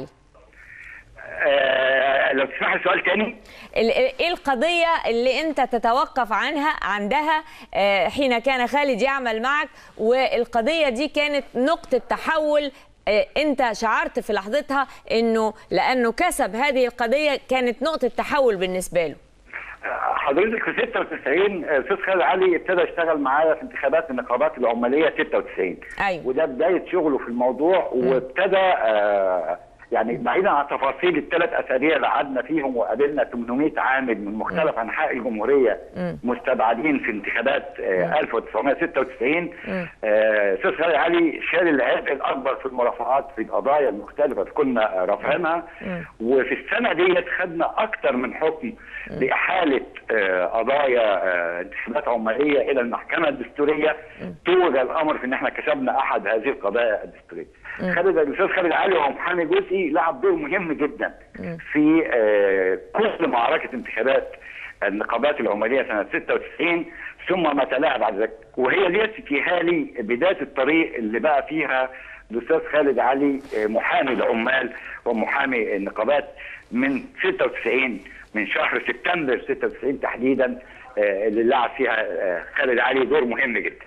S5: آه لو تسمح لي سؤال تاني
S2: ال- ال- ايه القضية اللي انت تتوقف عنها عندها آه، حين كان خالد يعمل معك والقضية دي كانت نقطة تحول آه، انت شعرت في لحظتها انه لانه كسب هذه القضية كانت نقطة تحول بالنسبة له
S5: حضرتك في 96 استاذ خالد علي ابتدى يشتغل معايا في انتخابات النقابات العماليه 96
S2: أيوة.
S5: وده بدايه شغله في الموضوع وابتدى آه يعني بعيدا عن تفاصيل الثلاث اسابيع اللي قعدنا فيهم وقابلنا 800 عامل من مختلف انحاء الجمهوريه مستبعدين في انتخابات آه 1996 آه، استاذ خالد علي شال العبء الاكبر في المرافعات في القضايا المختلفه اللي كنا رافعينها وفي السنه ديت خدنا اكثر من حكم باحاله آه، قضايا آه، انتخابات عماليه الى المحكمه الدستوريه توج الامر في ان احنا كسبنا احد هذه القضايا الدستوريه. خالد الاستاذ خالد علي وهو محامي جزئي لعب دور مهم جدا في آه، كل معركه انتخابات النقابات العماليه سنه 96 ثم ما تلاها بعد ذلك وهي ديت تهالي بدايه الطريق اللي بقى فيها الاستاذ خالد علي آه، محامي العمال ومحامي النقابات من 96 من شهر سبتمبر 96 تحديدا آه، اللي لعب فيها آه، خالد علي دور مهم جدا.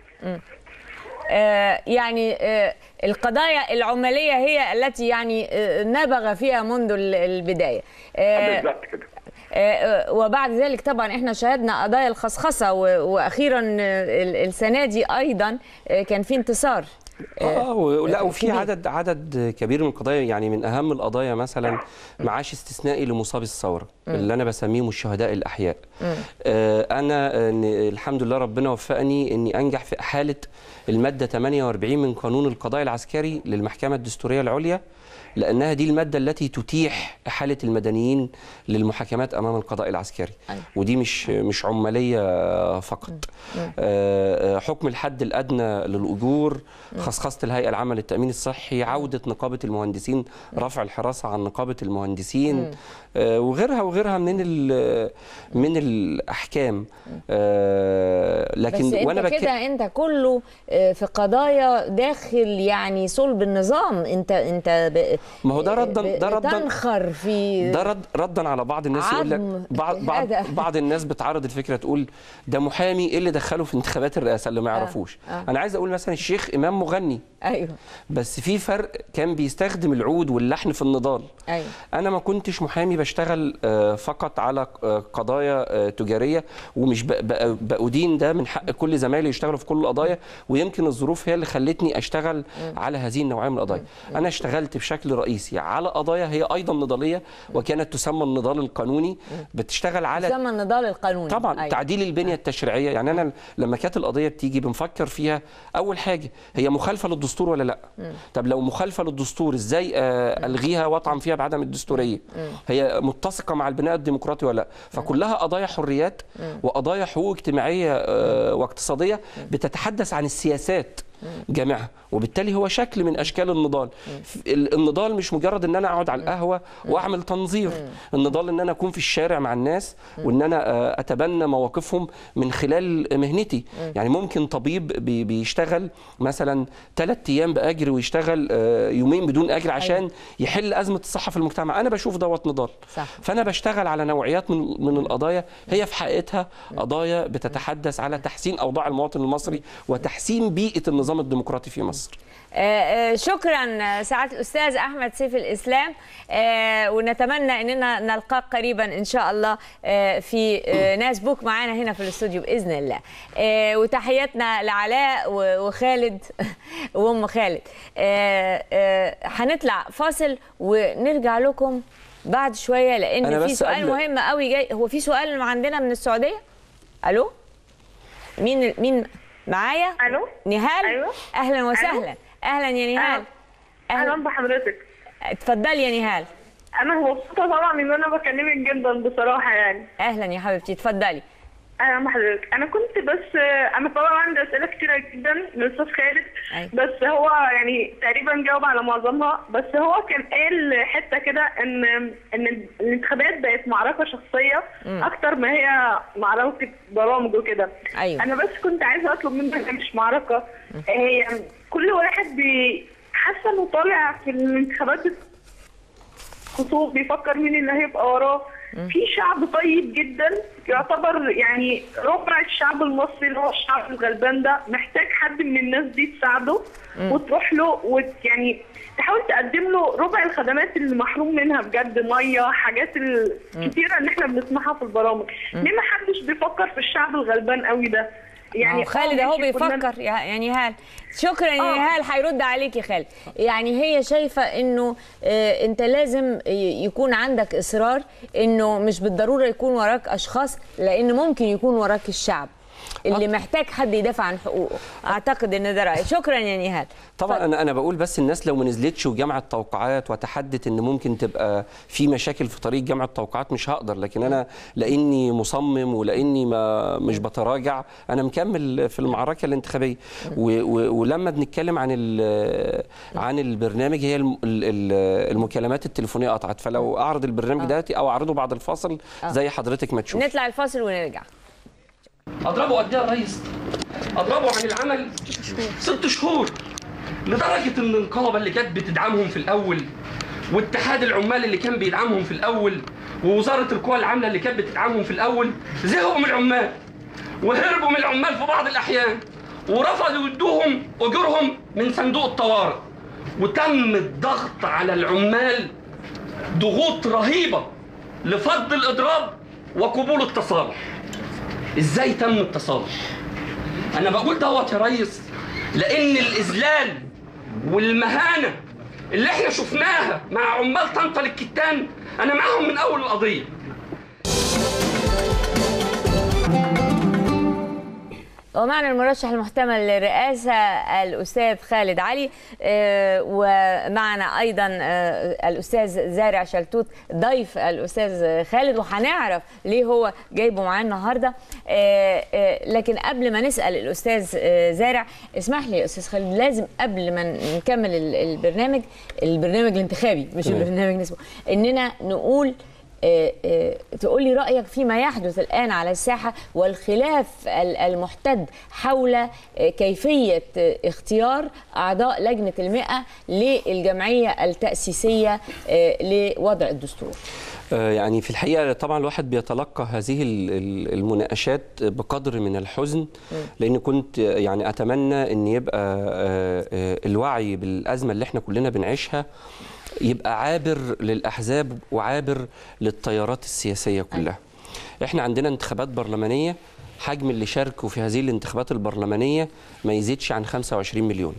S2: آه، يعني آه، القضايا العمالية هي التي يعني آه، نبغ فيها منذ ال- البداية آه،
S5: بالظبط كده.
S2: آه، وبعد ذلك طبعا احنا شاهدنا قضايا الخصخصه و- واخيرا آه، ال- السنه دي ايضا آه، كان في انتصار
S3: اه و- لا وفي
S2: كبير.
S3: عدد عدد كبير من القضايا يعني من اهم القضايا مثلا معاش استثنائي لمصاب الثوره اللي انا بسميهم الشهداء الاحياء آه انا آه، ن- الحمد لله ربنا وفقني اني انجح في احاله الماده 48 من قانون القضاء العسكري للمحكمه الدستوريه العليا لانها دي الماده التي تتيح احاله المدنيين للمحاكمات امام القضاء العسكري
S2: أيوة.
S3: ودي مش مش عماليه فقط آه، آه، حكم الحد الادنى للاجور خصخصه الهيئه العامه للتامين الصحي عوده نقابه المهندسين رفع الحراسه عن نقابه المهندسين آه، وغيرها وغيرها من ال- من الاحكام آه، لكن
S2: بس
S3: وانا
S2: انت
S3: بك...
S2: كده انت كله آه، في قضايا داخل يعني صلب النظام انت انت ب...
S3: ما هو ده ردا
S2: ب-
S3: ده ردا
S2: تنخر في
S3: ده رد ردا على بعض الناس يقول لك
S2: عظم
S3: بعض بعض,
S2: هذا.
S3: بعض الناس بتعرض الفكره تقول ده محامي ايه اللي دخله في انتخابات الرئاسه اللي ما يعرفوش
S2: آه.
S3: انا عايز اقول مثلا الشيخ امام مغني
S2: ايوه
S3: بس في فرق كان بيستخدم العود واللحن في النضال
S2: ايوه
S3: انا ما كنتش محامي بشتغل آه، فقط على آه، قضايا آه، تجاريه ومش ب- ب- بأدين ده من حق كل زمايلي يشتغلوا في كل القضايا ويمكن الظروف هي اللي خلتني اشتغل على هذه النوعيه من القضايا انا اشتغلت بشكل رئيسي على قضايا هي ايضا نضاليه وكانت تسمى النضال القانوني بتشتغل على
S2: تسمى النضال القانوني
S3: طبعا
S2: أيوة.
S3: تعديل البنيه التشريعيه يعني انا لما كانت القضيه بتيجي بنفكر فيها اول حاجه هي مخالفه للدستور ولا لا طب لو مخالفه للدستور ازاي آه، الغيها واطعن فيها بعدم الدستوريه هي متسقه مع البناء الديمقراطي ولا لا فكلها قضايا حريات وقضايا حقوق اجتماعيه آه، واقتصاديه بتتحدث عن السياسات جامعها وبالتالي هو شكل من اشكال النضال ف- ال- النضال مش مجرد ان انا اقعد على القهوه واعمل تنظير النضال ان انا اكون في الشارع مع الناس وان انا آه، اتبنى مواقفهم من خلال مهنتي يعني ممكن طبيب بي- بيشتغل مثلا ثلاث ايام باجر ويشتغل آه، يومين بدون اجر عشان يحل ازمه الصحه في المجتمع انا بشوف دوت نضال
S2: صح.
S3: فانا بشتغل على نوعيات من من القضايا هي في حقيقتها قضايا بتتحدث على تحسين اوضاع المواطن المصري وتحسين بيئه النظام الديمقراطي في مصر
S2: آه، آه، شكرا آه، سعاده الاستاذ احمد سيف الاسلام آه، ونتمنى اننا نلقاك قريبا ان شاء الله آه، في آه، ناس بوك معانا هنا في الاستوديو باذن الله آه، وتحياتنا لعلاء و- وخالد وام خالد آه، آه، هنطلع فاصل ونرجع لكم بعد شويه لان
S3: أنا
S2: في
S3: بس
S2: سؤال
S3: قبل-
S2: مهم قوي جاي هو في سؤال عندنا من السعوديه الو مين مين معايا
S6: الو
S2: نهال
S6: أيوة.
S2: اهلا وسهلا اهلا يا نهال
S6: اهلا بحضرتك
S2: اتفضلي يا نهال
S6: انا مبسوطه طبعا ان انا بكلمك جدا بصراحه يعني
S2: اهلا يا حبيبتي اتفضلي
S6: اهلا بحضرتك انا كنت بس انا طبعا عندي اسئله كتيره جدا للاستاذ خالد
S2: أيوة.
S6: بس هو يعني تقريبا جاوب على معظمها بس هو كان قال حته كده ان ان الانتخابات بقت معركه شخصيه اكتر ما هي معركه برامج وكده
S2: أيوة.
S6: انا بس كنت عايزه اطلب منك مش معركه هي كل واحد بي حاسه انه طالع في الانتخابات خصوص بيفكر مين اللي هيبقى وراه في شعب طيب جدا يعتبر يعني ربع الشعب المصري اللي هو الشعب الغلبان ده محتاج حد من الناس دي تساعده وتروح له ويعني تحاول تقدم له ربع الخدمات اللي محروم منها بجد ميه حاجات الكتيره اللي احنا بنسمعها في البرامج ليه ما حدش بيفكر في الشعب الغلبان قوي ده
S2: يعني خالد
S6: آه
S2: اهو
S6: ماشي، كنا-
S2: بيفكر يا يا نهال شكرا يا
S6: آه.
S2: نهال هيرد عليك يا خالد يعني هي شايفه انه آه، انت لازم ي- يكون عندك اصرار انه مش بالضروره يكون وراك اشخاص لان ممكن يكون وراك الشعب اللي محتاج حد يدافع عن حقوقه اعتقد ان ده رايي شكرا يا نهال
S3: طبعا انا انا بقول بس الناس لو ما نزلتش وجمعت توقعات وتحدت ان ممكن تبقى في مشاكل في طريق جمع التوقعات مش هقدر لكن انا لاني مصمم ولاني ما مش بتراجع انا مكمل في المعركه الانتخابيه و و ولما بنتكلم عن ال- عن البرنامج هي الم- ال- ال- المكالمات التليفونيه قطعت فلو اعرض البرنامج دلوقتي او اعرضه بعد الفاصل زي حضرتك ما تشوف
S2: نطلع الفاصل ونرجع
S1: اضربه قد ايه يا ريس؟ اضربه عن العمل ست شهور لدرجه ان النقابه اللي كانت بتدعمهم في الاول واتحاد العمال اللي كان بيدعمهم في الاول ووزاره القوى العامله اللي كانت بتدعمهم في الاول زهقوا من العمال وهربوا من العمال في بعض الاحيان ورفضوا يدوهم اجورهم من صندوق الطوارئ وتم الضغط على العمال ضغوط رهيبه لفض الاضراب وقبول التصالح ازاي تم التصالح انا بقول دوت يا ريس لان الاذلال والمهانه اللي احنا شفناها مع عمال طنطا للكتان انا معاهم من اول القضيه
S2: ومعنا المرشح المحتمل للرئاسة الأستاذ خالد علي آه، ومعنا أيضا آه، الأستاذ زارع شلتوت ضيف الأستاذ خالد وهنعرف ليه هو جايبه معاه النهاردة آه، آه، لكن قبل ما نسأل الأستاذ آه، زارع اسمح لي يا أستاذ خالد لازم قبل ما نكمل ال- البرنامج البرنامج الانتخابي مش
S3: تمام.
S2: البرنامج نسبه إننا نقول آه، آه، تقولي رأيك فيما يحدث الآن على الساحة والخلاف ال- المحتد حول آه، كيفية آه، اختيار أعضاء لجنة المئة للجمعية التأسيسية آه، لوضع الدستور
S3: آه، يعني في الحقيقة طبعا الواحد بيتلقى هذه ال- ال- المناقشات بقدر من الحزن لأن كنت آه، يعني أتمنى أن يبقى آه، آه، الوعي بالأزمة اللي احنا كلنا بنعيشها يبقى عابر للأحزاب وعابر للتيارات السياسية كلها احنا عندنا انتخابات برلمانية حجم اللي شاركوا في هذه الانتخابات البرلمانية ما يزيدش عن 25 مليون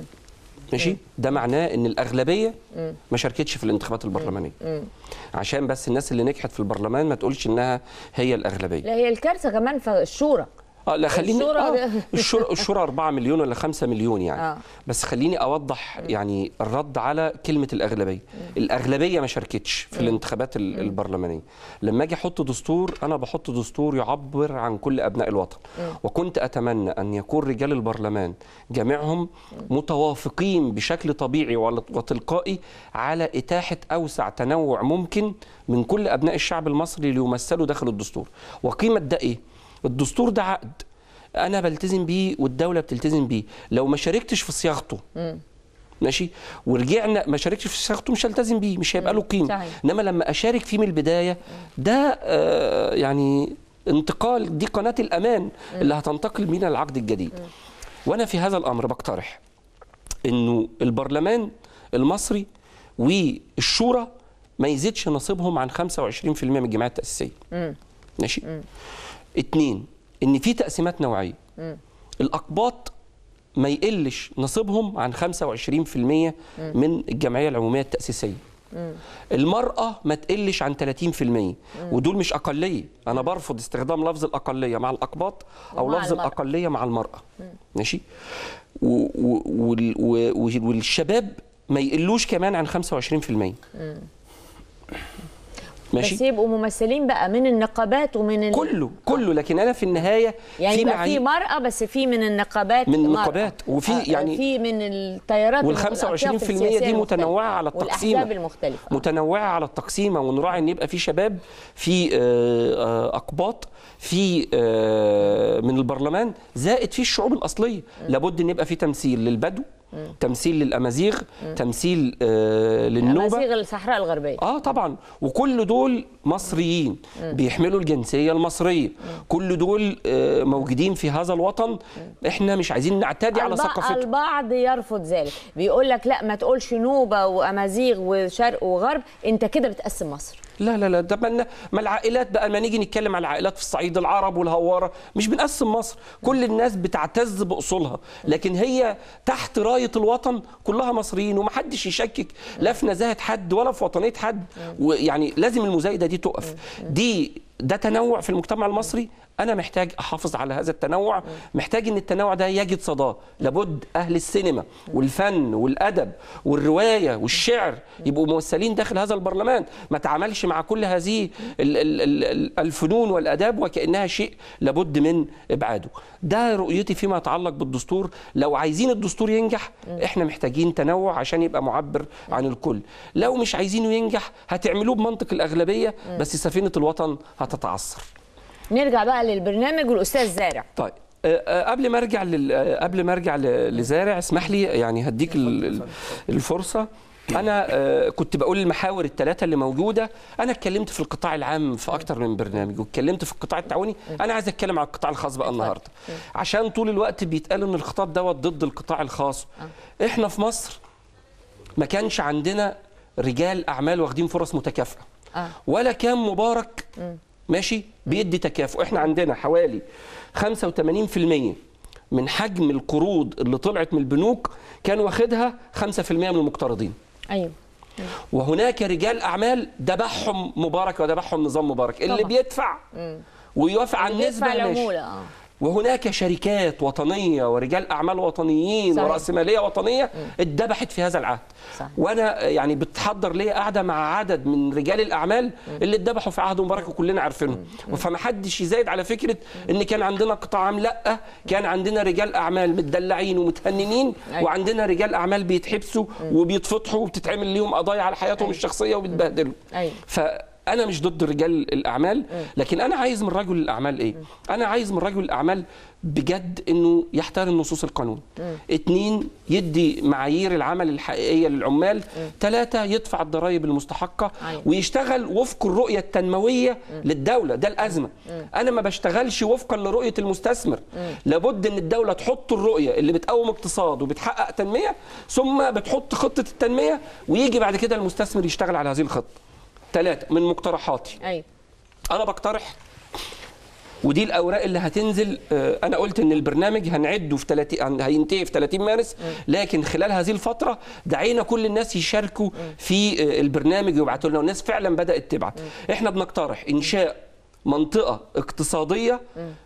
S3: ماشي ده معناه ان الاغلبيه ما شاركتش في الانتخابات البرلمانيه عشان بس الناس اللي نجحت في البرلمان ما تقولش انها هي الاغلبيه
S2: لا هي الكارثة كمان في الشورى
S3: اه لا خليني
S2: الشورى
S3: آه
S2: ده-
S3: الشورى الشورى 4 مليون ولا 5 مليون يعني
S2: آه.
S3: آه. بس خليني اوضح يعني الرد على كلمه الاغلبيه الاغلبيه ما شاركتش في الانتخابات ال- البرلمانيه لما اجي احط دستور انا بحط دستور يعبر عن كل ابناء الوطن وكنت اتمنى ان يكون رجال البرلمان جميعهم متوافقين بشكل طبيعي ولا- وتلقائي على اتاحه اوسع تنوع ممكن من كل ابناء الشعب المصري ليمثلوا داخل الدستور وقيمه ده ايه الدستور ده عقد انا بلتزم بيه والدوله بتلتزم بيه لو ما شاركتش في صياغته ماشي ورجعنا ما شاركتش في صياغته مش هلتزم بيه مش هيبقى له قيمه
S2: صحيح.
S3: انما لما اشارك فيه من البدايه ده آه يعني انتقال دي قناه الامان اللي هتنتقل بينا للعقد الجديد وانا في هذا الامر بقترح انه البرلمان المصري والشورى ما يزيدش نصيبهم عن 25% من الجمعيات التاسيسيه ماشي اتنين ان في تقسيمات نوعيه الاقباط ما يقلش نصيبهم عن 25% من الجمعيه العموميه التاسيسيه المرأة ما تقلش عن 30% ودول مش أقلية أنا برفض استخدام لفظ الأقلية مع الأقباط أو
S2: ومع
S3: لفظ
S2: المرأة.
S3: الأقلية مع المرأة ماشي و و وال- و و والشباب ما يقلوش كمان عن 25% ماشي
S2: بس يبقوا ممثلين بقى من النقابات ومن ال...
S3: كله كله لكن انا في النهايه
S2: يعني
S3: في
S2: يبقى في
S3: معايير
S2: مرأة بس في من النقابات
S3: من
S2: مرأة.
S3: النقابات، وفي
S2: آه،
S3: يعني-
S2: في من التيارات
S3: وال
S2: المخ-
S3: 25%
S2: الأطياف
S3: دي
S2: السياسية
S3: متنوعة
S2: المختلفة.
S3: على التقسيمة.
S2: والأحزاب المختلفة آه.
S3: متنوعه على التقسيمه ونراعي ان يبقى في شباب في آه، آه، اقباط في آه، من البرلمان زائد في الشعوب الاصليه لابد ان يبقى في تمثيل للبدو تمثيل للامازيغ تمثيل آه، للنوبه
S2: أمازيغ الصحراء الغربية
S3: اه طبعا وكل دول مصريين بيحملوا الجنسيه المصريه كل دول آه، موجودين في هذا الوطن احنا مش عايزين نعتدي على
S2: البع-
S3: ثقافتهم
S2: البعض يرفض ذلك بيقول لك لا ما تقولش نوبة وأمازيغ وشرق وغرب أنت كده بتقسم مصر
S3: لا لا لا ده ما ما العائلات بقى ما نيجي نتكلم على العائلات في الصعيد العرب والهواره مش بنقسم مصر كل الناس بتعتز باصولها لكن هي تحت رايه الوطن كلها مصريين ومحدش يشكك لا في نزاهه حد ولا في وطنيه حد ويعني لازم المزايده دي تقف دي ده تنوع في المجتمع المصري انا محتاج احافظ على هذا التنوع محتاج ان التنوع ده يجد صداه لابد اهل السينما والفن والادب والروايه والشعر يبقوا ممثلين داخل هذا البرلمان ما تعاملش مع كل هذه ال- ال- ال- ال- الفنون والاداب وكانها شيء لابد من ابعاده ده رؤيتي فيما يتعلق بالدستور لو عايزين الدستور ينجح احنا محتاجين تنوع عشان يبقى معبر عن الكل لو مش عايزينه ينجح هتعملوه بمنطق الاغلبيه بس سفينه الوطن هتتعثر
S2: نرجع بقى للبرنامج والأستاذ زارع
S3: طيب آه، آه، قبل ما ارجع لل- آه، قبل ما ارجع ل- لزارع اسمح لي يعني هديك ال- ال- الفرصه انا آه، كنت بقول المحاور الثلاثه اللي موجوده انا اتكلمت في القطاع العام في اكتر من برنامج واتكلمت في القطاع التعاوني انا عايز اتكلم على القطاع الخاص بقى النهارده عشان طول الوقت بيتقال ان الخطاب دوت ضد القطاع الخاص احنا في مصر ما كانش عندنا رجال اعمال واخدين فرص متكافئه
S2: آه.
S3: ولا كان مبارك ماشي بيدي تكافؤ احنا عندنا حوالي 85% من حجم القروض اللي طلعت من البنوك كان واخدها 5% من المقترضين
S2: أيوه
S3: وهناك رجال اعمال دبحهم مبارك ودبحهم نظام مبارك اللي
S2: طبعا.
S3: بيدفع ويوافق على
S2: بيدفع
S3: النسبه ماشي
S2: العمولة اه
S3: وهناك شركات وطنيه ورجال اعمال وطنيين
S2: صحيح.
S3: وراسماليه وطنيه اتذبحت في هذا العهد
S2: صحيح.
S3: وانا يعني بتحضر ليا قاعده مع عدد من رجال الاعمال اللي اتذبحوا في عهد مبارك وكلنا عارفينهم فما حدش يزايد على فكره ان كان عندنا قطاع عام لا كان عندنا رجال اعمال متدلعين ومتهننين
S2: أيوة.
S3: وعندنا رجال اعمال بيتحبسوا وبيتفضحوا وبتتعمل ليهم قضايا على حياتهم الشخصيه وبيتبهدلوا
S2: أيوة.
S3: فانا مش ضد رجال الاعمال لكن انا عايز من رجل الاعمال ايه انا عايز من رجل الاعمال بجد انه يحترم نصوص القانون اتنين يدي معايير العمل الحقيقيه للعمال ثلاثه يدفع الضرائب المستحقه
S2: أيوة.
S3: ويشتغل وفق الرؤيه التنمويه للدوله ده الازمه انا ما بشتغلش وفقا لرؤيه المستثمر لابد ان الدوله تحط الرؤيه اللي بتقوم اقتصاد وبتحقق تنميه ثم بتحط خطه التنميه ويجي بعد كده المستثمر يشتغل على هذه الخطه ثلاثه من مقترحاتي
S2: أيوه
S3: انا بقترح ودي الاوراق اللي هتنزل آه، انا قلت ان البرنامج هنعده في 30 هينتهي في 30 مارس لكن خلال هذه الفتره دعينا كل الناس يشاركوا في آه، البرنامج ويبعتوا لنا والناس فعلا بدات تبعت احنا بنقترح انشاء منطقه اقتصاديه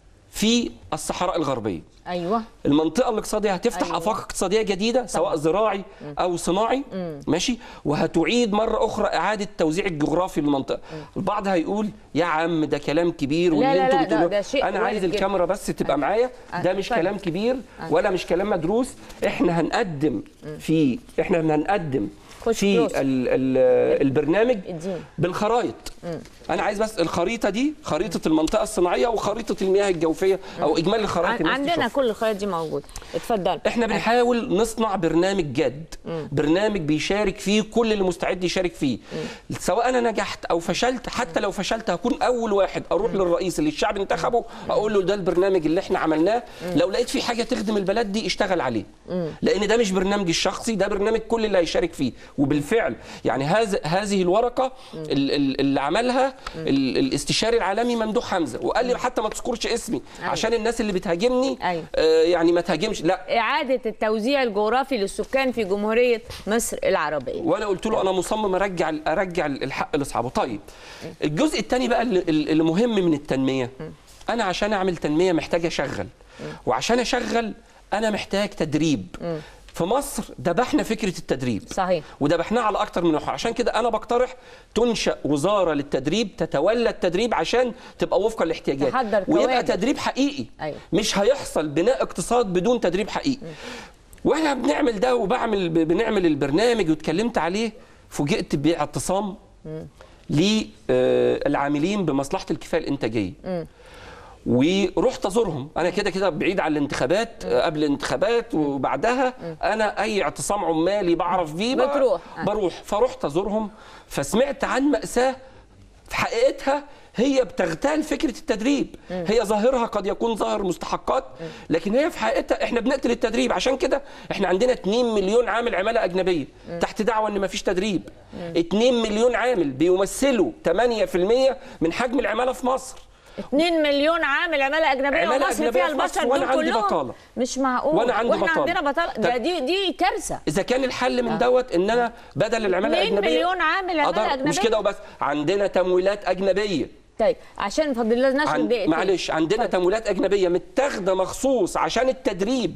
S3: في الصحراء الغربيه
S2: أيوه
S3: المنطقه الاقتصاديه هتفتح
S2: أيوة.
S3: افاق اقتصاديه جديده سواء زراعي او صناعي ماشي وهتعيد مره اخرى اعاده توزيع الجغرافي للمنطقه البعض هيقول يا عم ده كلام كبير
S2: لا،
S3: واللي
S2: لا،
S3: انتوا
S2: لا، ده-
S3: بتقولوه
S2: ده شيء
S3: انا
S2: وارد
S3: عايز
S2: جدا.
S3: الكاميرا بس تبقى معايا ده مش
S2: اتفضل.
S3: كلام كبير ولا مش كلام مدروس احنا هنقدم في احنا هنقدم
S2: خش
S3: في
S2: فلوس.
S3: ال ال البرنامج
S2: اديني.
S3: بالخرايط انا عايز بس الخريطه دي خريطه المنطقه الصناعيه وخريطه المياه الجوفيه او اجمالي الخرائط
S2: عن-
S3: الناس
S2: عندنا
S3: تشوفها.
S2: كل الخيارات دي موجودة اتفضل
S3: احنا بنحاول نصنع برنامج جد برنامج بيشارك فيه كل اللي مستعد يشارك فيه سواء انا نجحت او فشلت حتى لو فشلت هكون اول واحد اروح للرئيس اللي الشعب انتخبه اقول له ده البرنامج اللي احنا عملناه لو لقيت فيه حاجه تخدم البلد دي اشتغل عليه لان ده مش برنامج الشخصي ده برنامج كل اللي هيشارك فيه وبالفعل يعني هذا هذه الورقه ال- ال- اللي عملها ال- الاستشاري العالمي ممدوح حمزه وقال لي حتى ما تذكرش اسمي
S2: أيوة.
S3: عشان الناس اللي بتهاجمني
S2: أيوة.
S3: آه، يعني ما تهاجمش لا
S2: إعادة التوزيع الجغرافي للسكان في جمهورية مصر العربية
S3: وانا قلت له انا مصمم ارجع ارجع الحق لاصحابه طيب الجزء الثاني بقى اللي, اللي مهم من التنميه انا عشان اعمل تنميه محتاج اشغل وعشان اشغل انا محتاج تدريب في مصر ذبحنا فكره التدريب
S2: صحيح.
S3: وذبحناها على اكتر من محور عشان كده انا بقترح تنشا وزاره للتدريب تتولى التدريب عشان تبقى وفقا لاحتياجات
S2: تحضر
S3: ويبقى
S2: كوادر.
S3: تدريب حقيقي
S2: أيوة.
S3: مش هيحصل بناء اقتصاد بدون تدريب حقيقي واحنا بنعمل ده وبعمل بنعمل البرنامج واتكلمت عليه فوجئت باعتصام للعاملين بمصلحه الكفايه الانتاجيه ورحت ازورهم انا كده كده بعيد عن الانتخابات آه، قبل الانتخابات وبعدها انا اي اعتصام عمالي بعرف بيه ب-
S2: بتروح. آه.
S3: بروح فرحت ازورهم فسمعت عن ماساه في حقيقتها هي بتغتال فكره التدريب هي ظاهرها قد يكون ظاهر مستحقات لكن هي في حقيقتها احنا بنقتل التدريب عشان كده احنا عندنا 2 مليون عامل عماله اجنبيه تحت دعوه ان ما فيش تدريب 2 مليون عامل بيمثلوا 8% من حجم العماله في مصر
S2: 2 مليون عامل عماله اجنبيه
S3: عمالة
S2: ومصر
S3: أجنبية
S2: فيها
S3: في مصر
S2: البشر
S3: وأنا
S2: دول
S3: عندي
S2: كلهم
S3: بطالة.
S2: مش معقول
S3: وأنا عندي
S2: واحنا
S3: بطالة.
S2: عندنا بطاله ده
S3: طب-
S2: دي دي كارثه
S3: اذا كان الحل من دوت ان انا بدل العماله
S2: 2
S3: الاجنبيه
S2: مليون عامل عمالة
S3: أقدر-
S2: أجنبية.
S3: مش كده وبس عندنا تمويلات اجنبيه
S2: طيب عشان فاضل لنا ناس
S3: عن...
S2: دقيقتين
S3: معلش عندنا تمويلات اجنبيه متاخده مخصوص عشان التدريب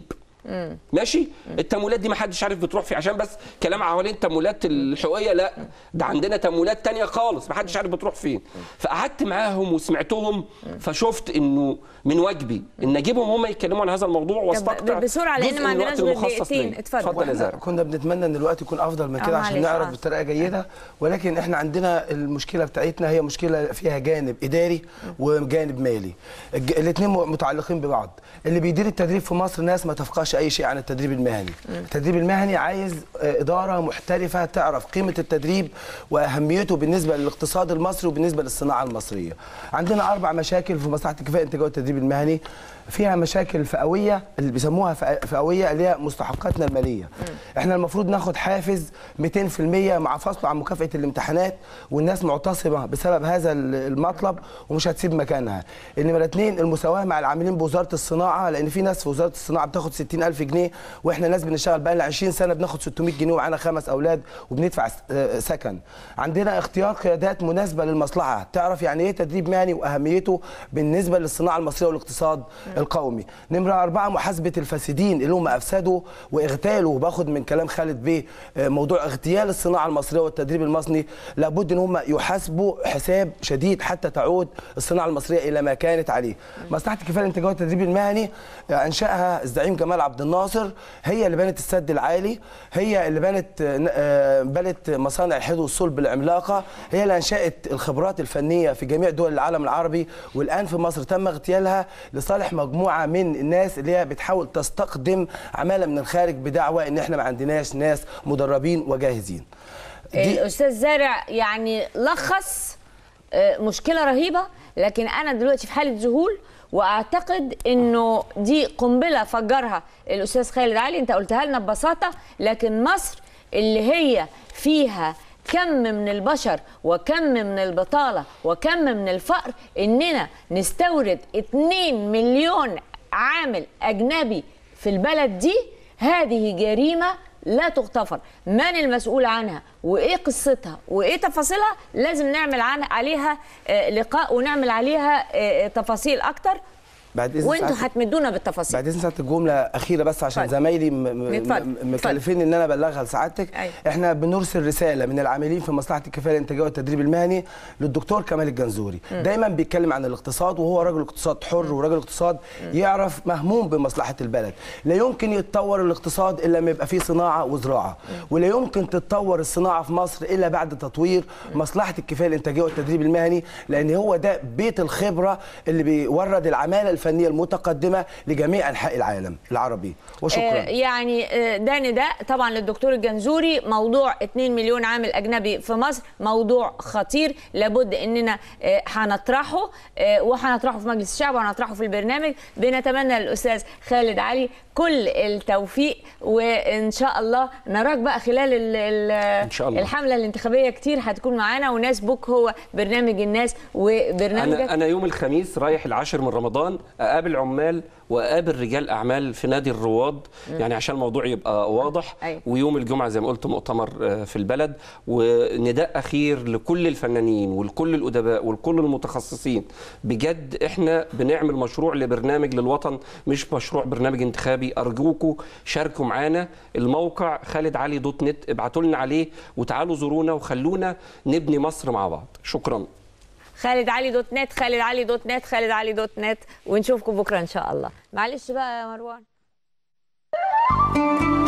S3: ماشي التمويلات دي ما حدش عارف بتروح فيه عشان بس كلام حوالين التمويلات الحقوقيه لا ده عندنا تمويلات تانية خالص ما حدش عارف بتروح فين فقعدت معاهم وسمعتهم فشفت انه من واجبي ان اجيبهم هم يتكلموا عن هذا الموضوع واستقطع
S2: بسرعة، لأن
S3: جزء
S2: ما
S3: من
S2: عندناش
S3: الوقت
S2: غير
S3: المخصص
S2: دقيقتين.
S3: ليا.
S2: اتفضل.
S3: اتفضل يا
S7: واحنا
S3: زهره
S7: كنا بنتمنى ان الوقت يكون افضل من
S2: آه،
S7: كده عشان
S2: معلش،
S7: نعرف
S2: آه.
S7: بطريقه جيده ولكن احنا عندنا المشكله بتاعتنا هي مشكله فيها جانب اداري وجانب مالي الاثنين متعلقين ببعض اللي بيدير التدريب في مصر ناس ما تفقهش اي شيء عن التدريب المهني التدريب المهني عايز آه، اداره محترفه تعرف قيمه التدريب واهميته بالنسبه للاقتصاد المصري وبالنسبه للصناعه المصريه عندنا اربع مشاكل في مصلحه الكفاءه الانتاجيه والتدريب المهني فيها مشاكل فئويه اللي بيسموها فئ- فئويه اللي هي مستحقاتنا الماليه احنا المفروض ناخد حافز 200% مع فصله عن مكافاه الامتحانات والناس معتصمه بسبب هذا ال- المطلب ومش هتسيب مكانها النمره اثنين المساواه مع العاملين بوزاره الصناعه لان في ناس في وزاره الصناعه بتاخد 60000 جنيه واحنا ناس بنشتغل بقى لنا 20 سنه بناخد 600 جنيه ومعانا خمس اولاد وبندفع س- آه، سكن عندنا اختيار قيادات مناسبه للمصلحه تعرف يعني ايه تدريب مهني واهميته بالنسبه للصناعه المصريه والاقتصاد القومي نمره أربعة محاسبه الفاسدين اللي هم افسدوا واغتالوا وباخد من كلام خالد بيه آه، موضوع اغتيال الصناعه المصريه والتدريب المصري لابد ان هم يحاسبوا حساب شديد حتى تعود الصناعه المصريه الى ما كانت عليه مصلحه الكفايه الانتاجيه والتدريب المهني آه، انشاها الزعيم جمال عبد الناصر هي اللي بنت السد العالي هي اللي بنت آه، آه، بنت مصانع الحدو والصلب العملاقه هي اللي انشات الخبرات الفنيه في جميع دول العالم العربي والان في مصر تم اغتيالها لصالح مجموعه من الناس اللي هي بتحاول تستقدم عماله من الخارج بدعوى ان احنا ما عندناش ناس مدربين وجاهزين دي
S2: الاستاذ زارع يعني لخص آه، مشكله رهيبه لكن انا دلوقتي في حاله ذهول واعتقد انه دي قنبله فجرها الاستاذ خالد علي انت قلتها لنا ببساطه لكن مصر اللي هي فيها كم من البشر وكم من البطاله وكم من الفقر اننا نستورد 2 مليون عامل اجنبي في البلد دي هذه جريمه لا تغتفر من المسؤول عنها وايه قصتها وايه تفاصيلها لازم نعمل عن عليها آه، لقاء ونعمل عليها آه، تفاصيل اكتر
S7: بعد اذن
S2: وانتوا
S7: سعادتك-
S2: هتمدونا بالتفاصيل
S7: بعد اذن سعادتك الجمله اخيره بس عشان
S2: اتفضل.
S7: زمايلي م- م-
S2: اتفضل.
S7: م- مكلفين ان انا ابلغها لسعادتك
S2: أيوة.
S7: احنا بنرسل رساله من العاملين في مصلحه الكفايه الانتاجيه والتدريب المهني للدكتور كمال الجنزوري دايما بيتكلم عن الاقتصاد وهو راجل اقتصاد حر وراجل اقتصاد يعرف مهموم بمصلحه البلد لا يمكن يتطور الاقتصاد الا لما يبقى فيه صناعه وزراعه ولا يمكن تتطور الصناعه في مصر الا بعد تطوير مصلحه الكفايه الانتاجيه والتدريب المهني لان هو ده بيت الخبره اللي بيورد العماله الفنيه المتقدمه لجميع انحاء العالم العربي وشكرا
S2: آه، يعني آه، ده نداء طبعا للدكتور الجنزوري موضوع 2 مليون عامل اجنبي في مصر موضوع خطير لابد اننا آه، هنطرحه آه، وهنطرحه في مجلس الشعب وهنطرحه في البرنامج بنتمنى للاستاذ خالد علي كل التوفيق وان شاء الله نراك بقى خلال ال ال
S3: إن شاء الله.
S2: الحمله الانتخابيه كتير هتكون معانا وناس بوك هو برنامج الناس وبرنامجك
S3: انا انا يوم الخميس رايح العاشر من رمضان اقابل عمال واقابل رجال اعمال في نادي الرواد يعني عشان الموضوع يبقى واضح
S2: أيوة.
S3: ويوم الجمعه زي ما قلت مؤتمر آه، في البلد ونداء اخير لكل الفنانين ولكل الادباء ولكل المتخصصين بجد احنا بنعمل مشروع لبرنامج للوطن مش مشروع برنامج انتخابي ارجوكم شاركوا معانا الموقع خالد علي دوت نت ابعتوا لنا عليه وتعالوا زورونا وخلونا نبني مصر مع بعض شكرا
S2: خالد علي دوت نت خالد علي دوت نت خالد علي دوت نت ونشوفكم بكره ان شاء الله معلش بقى يا مروان